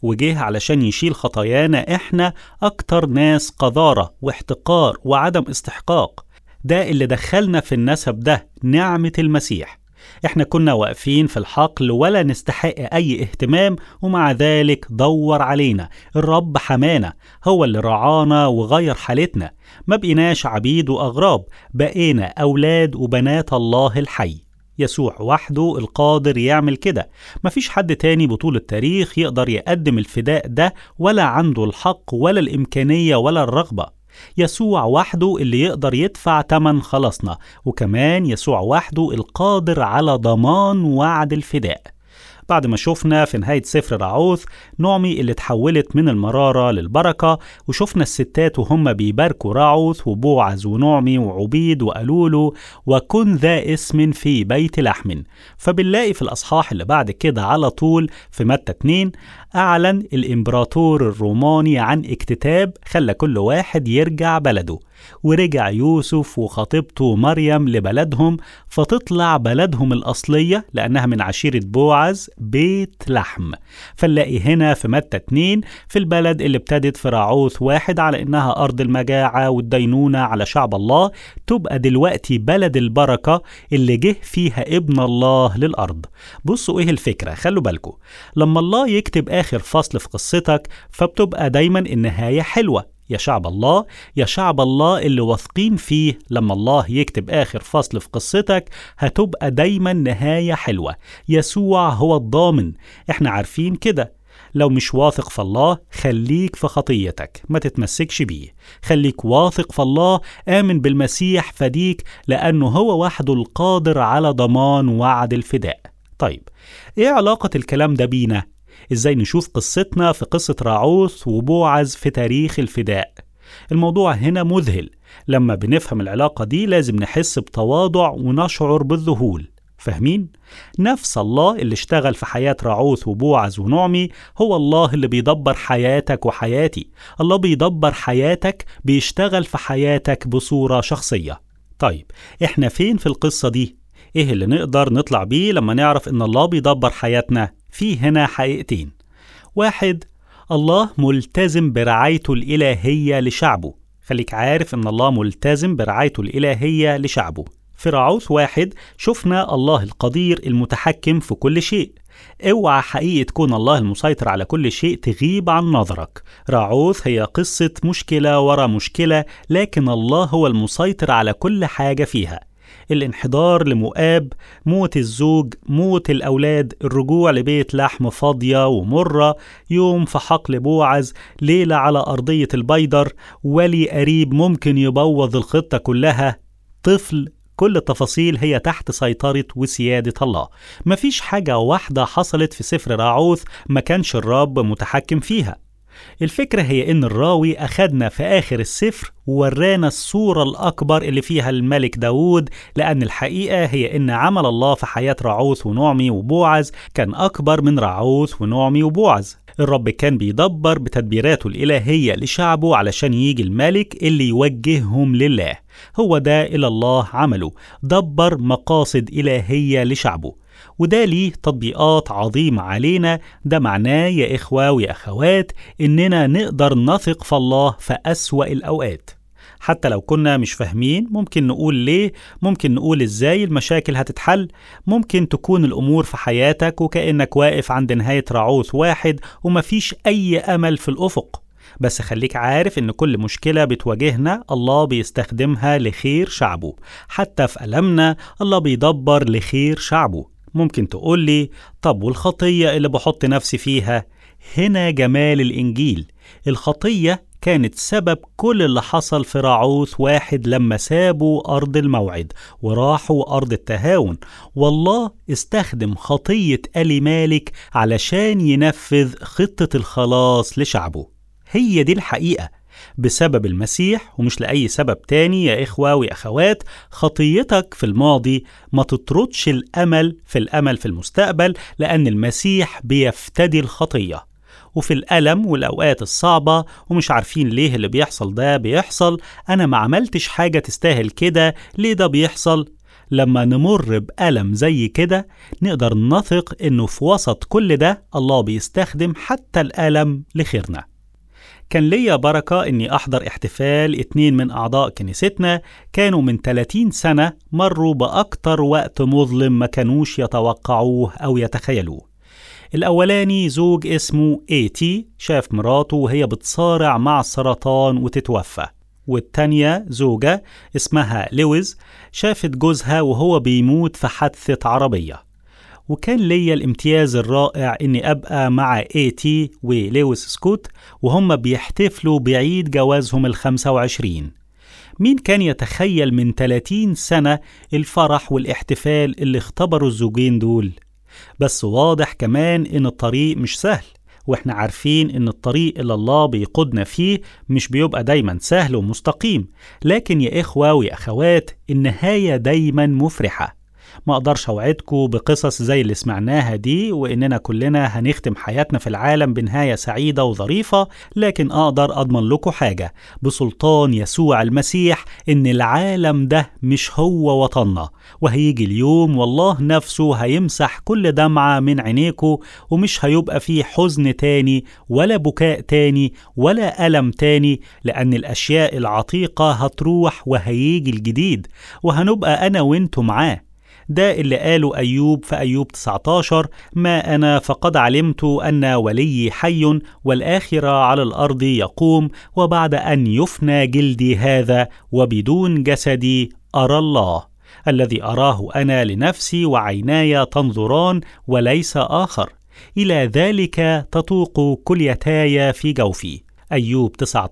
وجه علشان يشيل خطايانا إحنا أكتر ناس قذارة واحتقار وعدم استحقاق ده اللي دخلنا في النسب ده نعمة المسيح احنا كنا واقفين في الحقل ولا نستحق اي اهتمام ومع ذلك دور علينا الرب حمانا هو اللي رعانا وغير حالتنا ما بقيناش عبيد واغراب بقينا اولاد وبنات الله الحي يسوع وحده القادر يعمل كده مفيش حد تاني بطول التاريخ يقدر يقدم الفداء ده ولا عنده الحق ولا الإمكانية ولا الرغبة يسوع وحده اللي يقدر يدفع تمن خلاصنا وكمان يسوع وحده القادر على ضمان وعد الفداء بعد ما شفنا في نهاية سفر رعوث نعمي اللي اتحولت من المرارة للبركة وشفنا الستات وهم بيباركوا رعوث وبوعز ونعمي وعبيد وقالولو وكن ذا اسم في بيت لحم فبنلاقي في الأصحاح اللي بعد كده على طول في متى 2 أعلن الإمبراطور الروماني عن اكتتاب خلى كل واحد يرجع بلده ورجع يوسف وخطيبته مريم لبلدهم فتطلع بلدهم الأصلية لأنها من عشيرة بوعز بيت لحم فنلاقي هنا في متى 2 في البلد اللي ابتدت في راعوث واحد على إنها أرض المجاعة والدينونة على شعب الله تبقى دلوقتي بلد البركة اللي جه فيها ابن الله للأرض بصوا إيه الفكرة خلوا بالكم لما الله يكتب آخر فصل في قصتك فبتبقى دايما النهاية حلوة يا شعب الله يا شعب الله اللي واثقين فيه لما الله يكتب آخر فصل في قصتك هتبقى دايما نهاية حلوة يسوع هو الضامن احنا عارفين كده لو مش واثق في الله خليك في خطيتك ما تتمسكش بيه خليك واثق في الله آمن بالمسيح فديك لأنه هو وحده القادر على ضمان وعد الفداء طيب ايه علاقة الكلام ده بينا؟ ازاي نشوف قصتنا في قصة راعوث وبوعز في تاريخ الفداء الموضوع هنا مذهل لما بنفهم العلاقة دي لازم نحس بتواضع ونشعر بالذهول فاهمين؟ نفس الله اللي اشتغل في حياة راعوث وبوعز ونعمي هو الله اللي بيدبر حياتك وحياتي الله بيدبر حياتك بيشتغل في حياتك بصورة شخصية طيب احنا فين في القصة دي؟ ايه اللي نقدر نطلع بيه لما نعرف ان الله بيدبر حياتنا في هنا حقيقتين واحد الله ملتزم برعايته الإلهية لشعبه خليك عارف ان الله ملتزم برعايته الإلهية لشعبه في رعوث واحد شفنا الله القدير المتحكم في كل شيء اوعى حقيقة تكون الله المسيطر على كل شيء تغيب عن نظرك راعوث هي قصة مشكلة ورا مشكلة لكن الله هو المسيطر على كل حاجة فيها الانحدار لمؤاب موت الزوج موت الأولاد الرجوع لبيت لحم فاضية ومرة يوم في حقل بوعز ليلة على أرضية البيدر ولي قريب ممكن يبوظ الخطة كلها طفل كل التفاصيل هي تحت سيطرة وسيادة الله مفيش حاجة واحدة حصلت في سفر راعوث ما كانش الرب متحكم فيها الفكرة هي إن الراوي أخدنا في آخر السفر وورانا الصورة الأكبر اللي فيها الملك داود لأن الحقيقة هي إن عمل الله في حياة راعوث ونعمي وبوعز كان أكبر من راعوث ونعمي وبوعز الرب كان بيدبر بتدبيراته الإلهية لشعبه علشان يجي الملك اللي يوجههم لله هو ده إلى الله عمله دبر مقاصد إلهية لشعبه وده ليه تطبيقات عظيمة علينا ده معناه يا إخوة ويا أخوات إننا نقدر نثق في الله في أسوأ الأوقات حتى لو كنا مش فاهمين ممكن نقول ليه ممكن نقول ازاي المشاكل هتتحل ممكن تكون الامور في حياتك وكانك واقف عند نهايه رعوث واحد ومفيش اي امل في الافق بس خليك عارف ان كل مشكله بتواجهنا الله بيستخدمها لخير شعبه حتى في المنا الله بيدبر لخير شعبه ممكن تقول لي طب والخطيه اللي بحط نفسي فيها هنا جمال الانجيل الخطيه كانت سبب كل اللي حصل في راعوث واحد لما سابوا أرض الموعد وراحوا أرض التهاون والله استخدم خطية ألي مالك علشان ينفذ خطة الخلاص لشعبه هي دي الحقيقة بسبب المسيح ومش لأي سبب تاني يا إخوة وأخوات خطيتك في الماضي ما تطردش الأمل في الأمل في المستقبل لأن المسيح بيفتدي الخطية وفي الألم والأوقات الصعبة ومش عارفين ليه اللي بيحصل ده بيحصل أنا ما عملتش حاجة تستاهل كده ليه ده بيحصل لما نمر بألم زي كده نقدر نثق إنه في وسط كل ده الله بيستخدم حتى الألم لخيرنا كان ليا بركة إني أحضر احتفال اتنين من أعضاء كنيستنا كانوا من 30 سنة مروا بأكتر وقت مظلم ما كانوش يتوقعوه أو يتخيلوه الأولاني زوج اسمه ايتي شاف مراته وهي بتصارع مع السرطان وتتوفى والتانية زوجة اسمها لويز شافت جوزها وهو بيموت في حادثة عربية وكان ليا الامتياز الرائع اني ابقى مع اي تي ولويس سكوت وهم بيحتفلوا بعيد جوازهم ال 25 مين كان يتخيل من 30 سنة الفرح والاحتفال اللي اختبروا الزوجين دول بس واضح كمان ان الطريق مش سهل واحنا عارفين ان الطريق اللي الله بيقودنا فيه مش بيبقى دايما سهل ومستقيم لكن يا اخوة ويا اخوات النهاية دايما مفرحة ما اقدرش اوعدكم بقصص زي اللي سمعناها دي واننا كلنا هنختم حياتنا في العالم بنهايه سعيده وظريفه لكن اقدر اضمن لكم حاجه بسلطان يسوع المسيح ان العالم ده مش هو وطننا وهيجي اليوم والله نفسه هيمسح كل دمعه من عينيكم ومش هيبقى فيه حزن تاني ولا بكاء تاني ولا الم تاني لان الاشياء العتيقه هتروح وهيجي الجديد وهنبقى انا وانتم معاه ده اللي قاله أيوب في أيوب 19 ما أنا فقد علمت أن ولي حي والآخرة على الأرض يقوم وبعد أن يفنى جلدي هذا وبدون جسدي أرى الله الذي أراه أنا لنفسي وعيناي تنظران وليس آخر إلى ذلك تطوق كليتاي في جوفي أيوب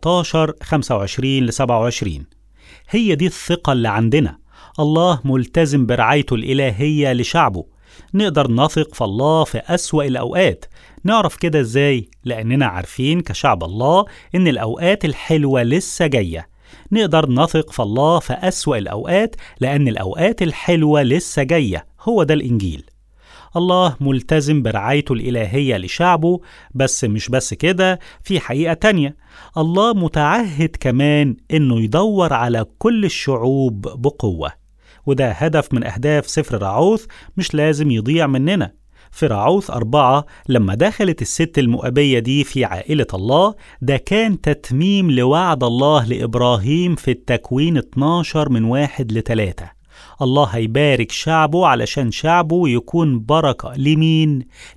19 25 ل 27 هي دي الثقة اللي عندنا الله ملتزم برعايته الإلهية لشعبه نقدر نثق في الله في أسوأ الأوقات نعرف كده إزاي؟ لأننا عارفين كشعب الله إن الأوقات الحلوة لسه جاية نقدر نثق في الله في أسوأ الأوقات لأن الأوقات الحلوة لسه جاية هو ده الإنجيل الله ملتزم برعايته الإلهية لشعبه بس مش بس كده في حقيقة تانية الله متعهد كمان إنه يدور على كل الشعوب بقوة وده هدف من أهداف سفر رعوث مش لازم يضيع مننا في رعوث أربعة لما دخلت الست المؤبية دي في عائلة الله ده كان تتميم لوعد الله لإبراهيم في التكوين 12 من واحد لتلاتة الله هيبارك شعبه علشان شعبه يكون بركة لمين؟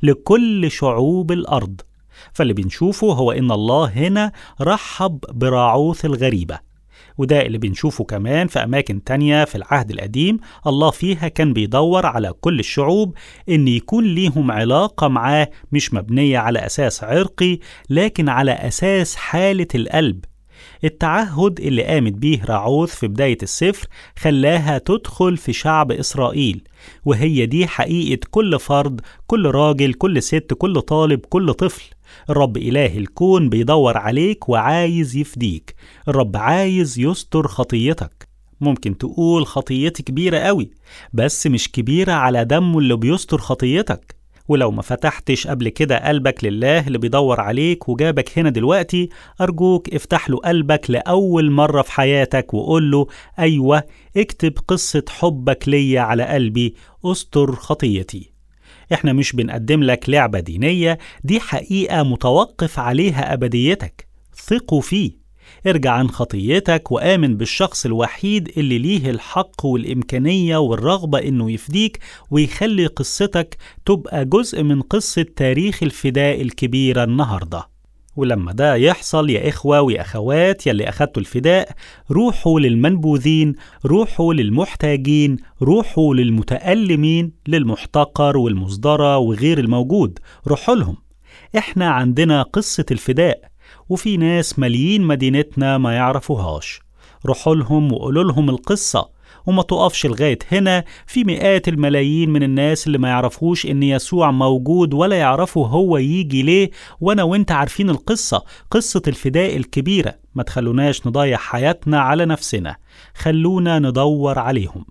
لكل شعوب الأرض فاللي بنشوفه هو إن الله هنا رحب براعوث الغريبة وده اللي بنشوفه كمان في أماكن تانية في العهد القديم الله فيها كان بيدور على كل الشعوب إن يكون ليهم علاقة معاه مش مبنية على أساس عرقي لكن على أساس حالة القلب التعهد اللي قامت بيه راعوث في بداية السفر خلاها تدخل في شعب إسرائيل وهي دي حقيقة كل فرد كل راجل كل ست كل طالب كل طفل الرب إله الكون بيدور عليك وعايز يفديك الرب عايز يستر خطيتك ممكن تقول خطيتي كبيرة قوي بس مش كبيرة على دمه اللي بيستر خطيتك ولو ما فتحتش قبل كده قلبك لله اللي بيدور عليك وجابك هنا دلوقتي أرجوك افتح له قلبك لأول مرة في حياتك وقول له أيوة اكتب قصة حبك ليا على قلبي استر خطيتي احنا مش بنقدم لك لعبة دينية دي حقيقة متوقف عليها أبديتك ثقوا فيه ارجع عن خطيتك وآمن بالشخص الوحيد اللي ليه الحق والإمكانية والرغبة إنه يفديك ويخلي قصتك تبقى جزء من قصة تاريخ الفداء الكبيرة النهارده ولما ده يحصل يا إخوة ويا أخوات يلي أخدتوا الفداء روحوا للمنبوذين روحوا للمحتاجين روحوا للمتألمين للمحتقر والمصدرة وغير الموجود روحوا لهم إحنا عندنا قصة الفداء وفي ناس ماليين مدينتنا ما يعرفوهاش روحوا لهم وقولوا لهم القصة وما تقفش لغاية هنا في مئات الملايين من الناس اللي ما يعرفوش إن يسوع موجود ولا يعرفوا هو يجي ليه وأنا وإنت عارفين القصة قصة الفداء الكبيرة ما تخلوناش نضيع حياتنا على نفسنا خلونا ندور عليهم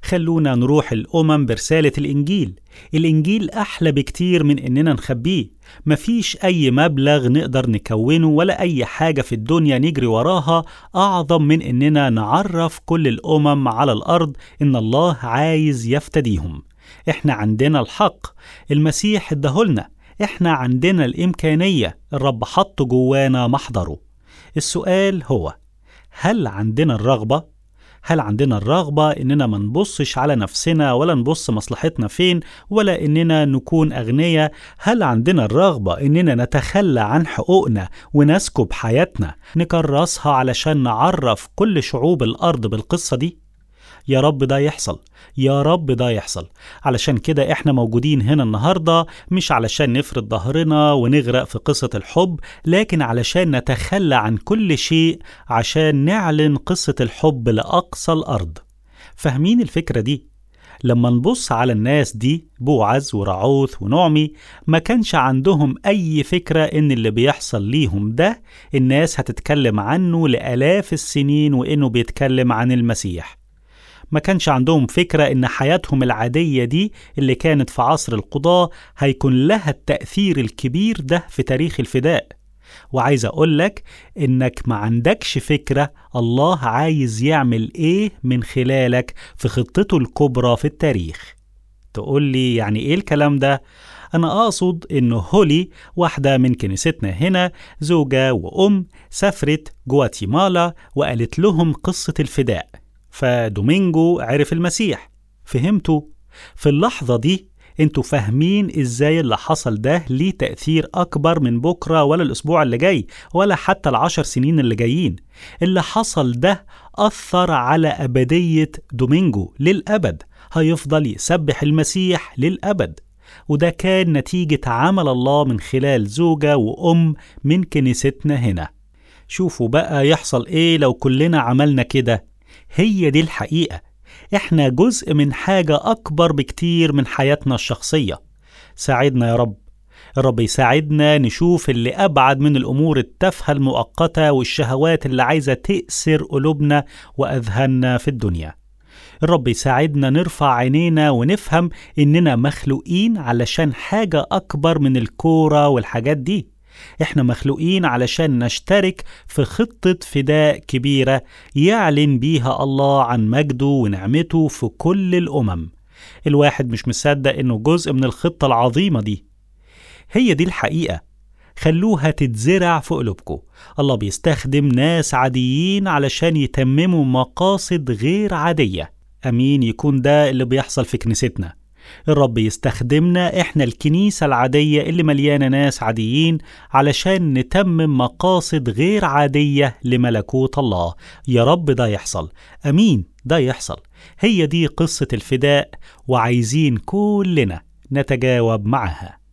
خلونا نروح الأمم برسالة الإنجيل الإنجيل أحلى بكتير من إننا نخبيه مفيش أي مبلغ نقدر نكونه ولا أي حاجة في الدنيا نجري وراها أعظم من إننا نعرف كل الأمم على الأرض إن الله عايز يفتديهم إحنا عندنا الحق المسيح ادهولنا إحنا عندنا الإمكانية الرب حط جوانا محضره السؤال هو هل عندنا الرغبة؟ هل عندنا الرغبة إننا ما نبصش على نفسنا ولا نبص مصلحتنا فين ولا إننا نكون أغنياء هل عندنا الرغبة إننا نتخلى عن حقوقنا ونسكب حياتنا نكرسها علشان نعرف كل شعوب الأرض بالقصة دي؟ يا رب ده يحصل يا رب ده يحصل علشان كده احنا موجودين هنا النهارده مش علشان نفرد ظهرنا ونغرق في قصة الحب لكن علشان نتخلى عن كل شيء عشان نعلن قصة الحب لأقصى الأرض فاهمين الفكرة دي؟ لما نبص على الناس دي بوعز ورعوث ونعمي ما كانش عندهم أي فكرة إن اللي بيحصل ليهم ده الناس هتتكلم عنه لآلاف السنين وإنه بيتكلم عن المسيح ما كانش عندهم فكرة إن حياتهم العادية دي اللي كانت في عصر القضاة هيكون لها التأثير الكبير ده في تاريخ الفداء وعايز أقولك إنك ما عندكش فكرة الله عايز يعمل إيه من خلالك في خطته الكبرى في التاريخ تقول لي يعني إيه الكلام ده؟ أنا أقصد إن هولي واحدة من كنيستنا هنا زوجة وأم سافرت جواتيمالا وقالت لهم قصة الفداء فدومينجو عرف المسيح فهمتوا في اللحظة دي انتوا فاهمين ازاي اللي حصل ده ليه تأثير أكبر من بكرة ولا الأسبوع اللي جاي ولا حتى العشر سنين اللي جايين اللي حصل ده أثر على أبدية دومينجو للأبد هيفضل يسبح المسيح للأبد وده كان نتيجة عمل الله من خلال زوجة وأم من كنيستنا هنا شوفوا بقى يحصل إيه لو كلنا عملنا كده هي دي الحقيقة إحنا جزء من حاجة أكبر بكتير من حياتنا الشخصية ساعدنا يا رب الرب يساعدنا نشوف اللي أبعد من الأمور التافهة المؤقتة والشهوات اللي عايزة تأسر قلوبنا وأذهاننا في الدنيا الرب يساعدنا نرفع عينينا ونفهم إننا مخلوقين علشان حاجة أكبر من الكورة والحاجات دي احنا مخلوقين علشان نشترك في خطة فداء كبيرة يعلن بيها الله عن مجده ونعمته في كل الأمم الواحد مش مصدق إنه جزء من الخطة العظيمة دي هي دي الحقيقة خلوها تتزرع في قلوبكم الله بيستخدم ناس عاديين علشان يتمموا مقاصد غير عادية أمين يكون ده اللي بيحصل في كنيستنا الرب يستخدمنا احنا الكنيسة العادية اللي مليانة ناس عاديين علشان نتمم مقاصد غير عادية لملكوت الله يا رب ده يحصل امين ده يحصل هي دي قصة الفداء وعايزين كلنا نتجاوب معها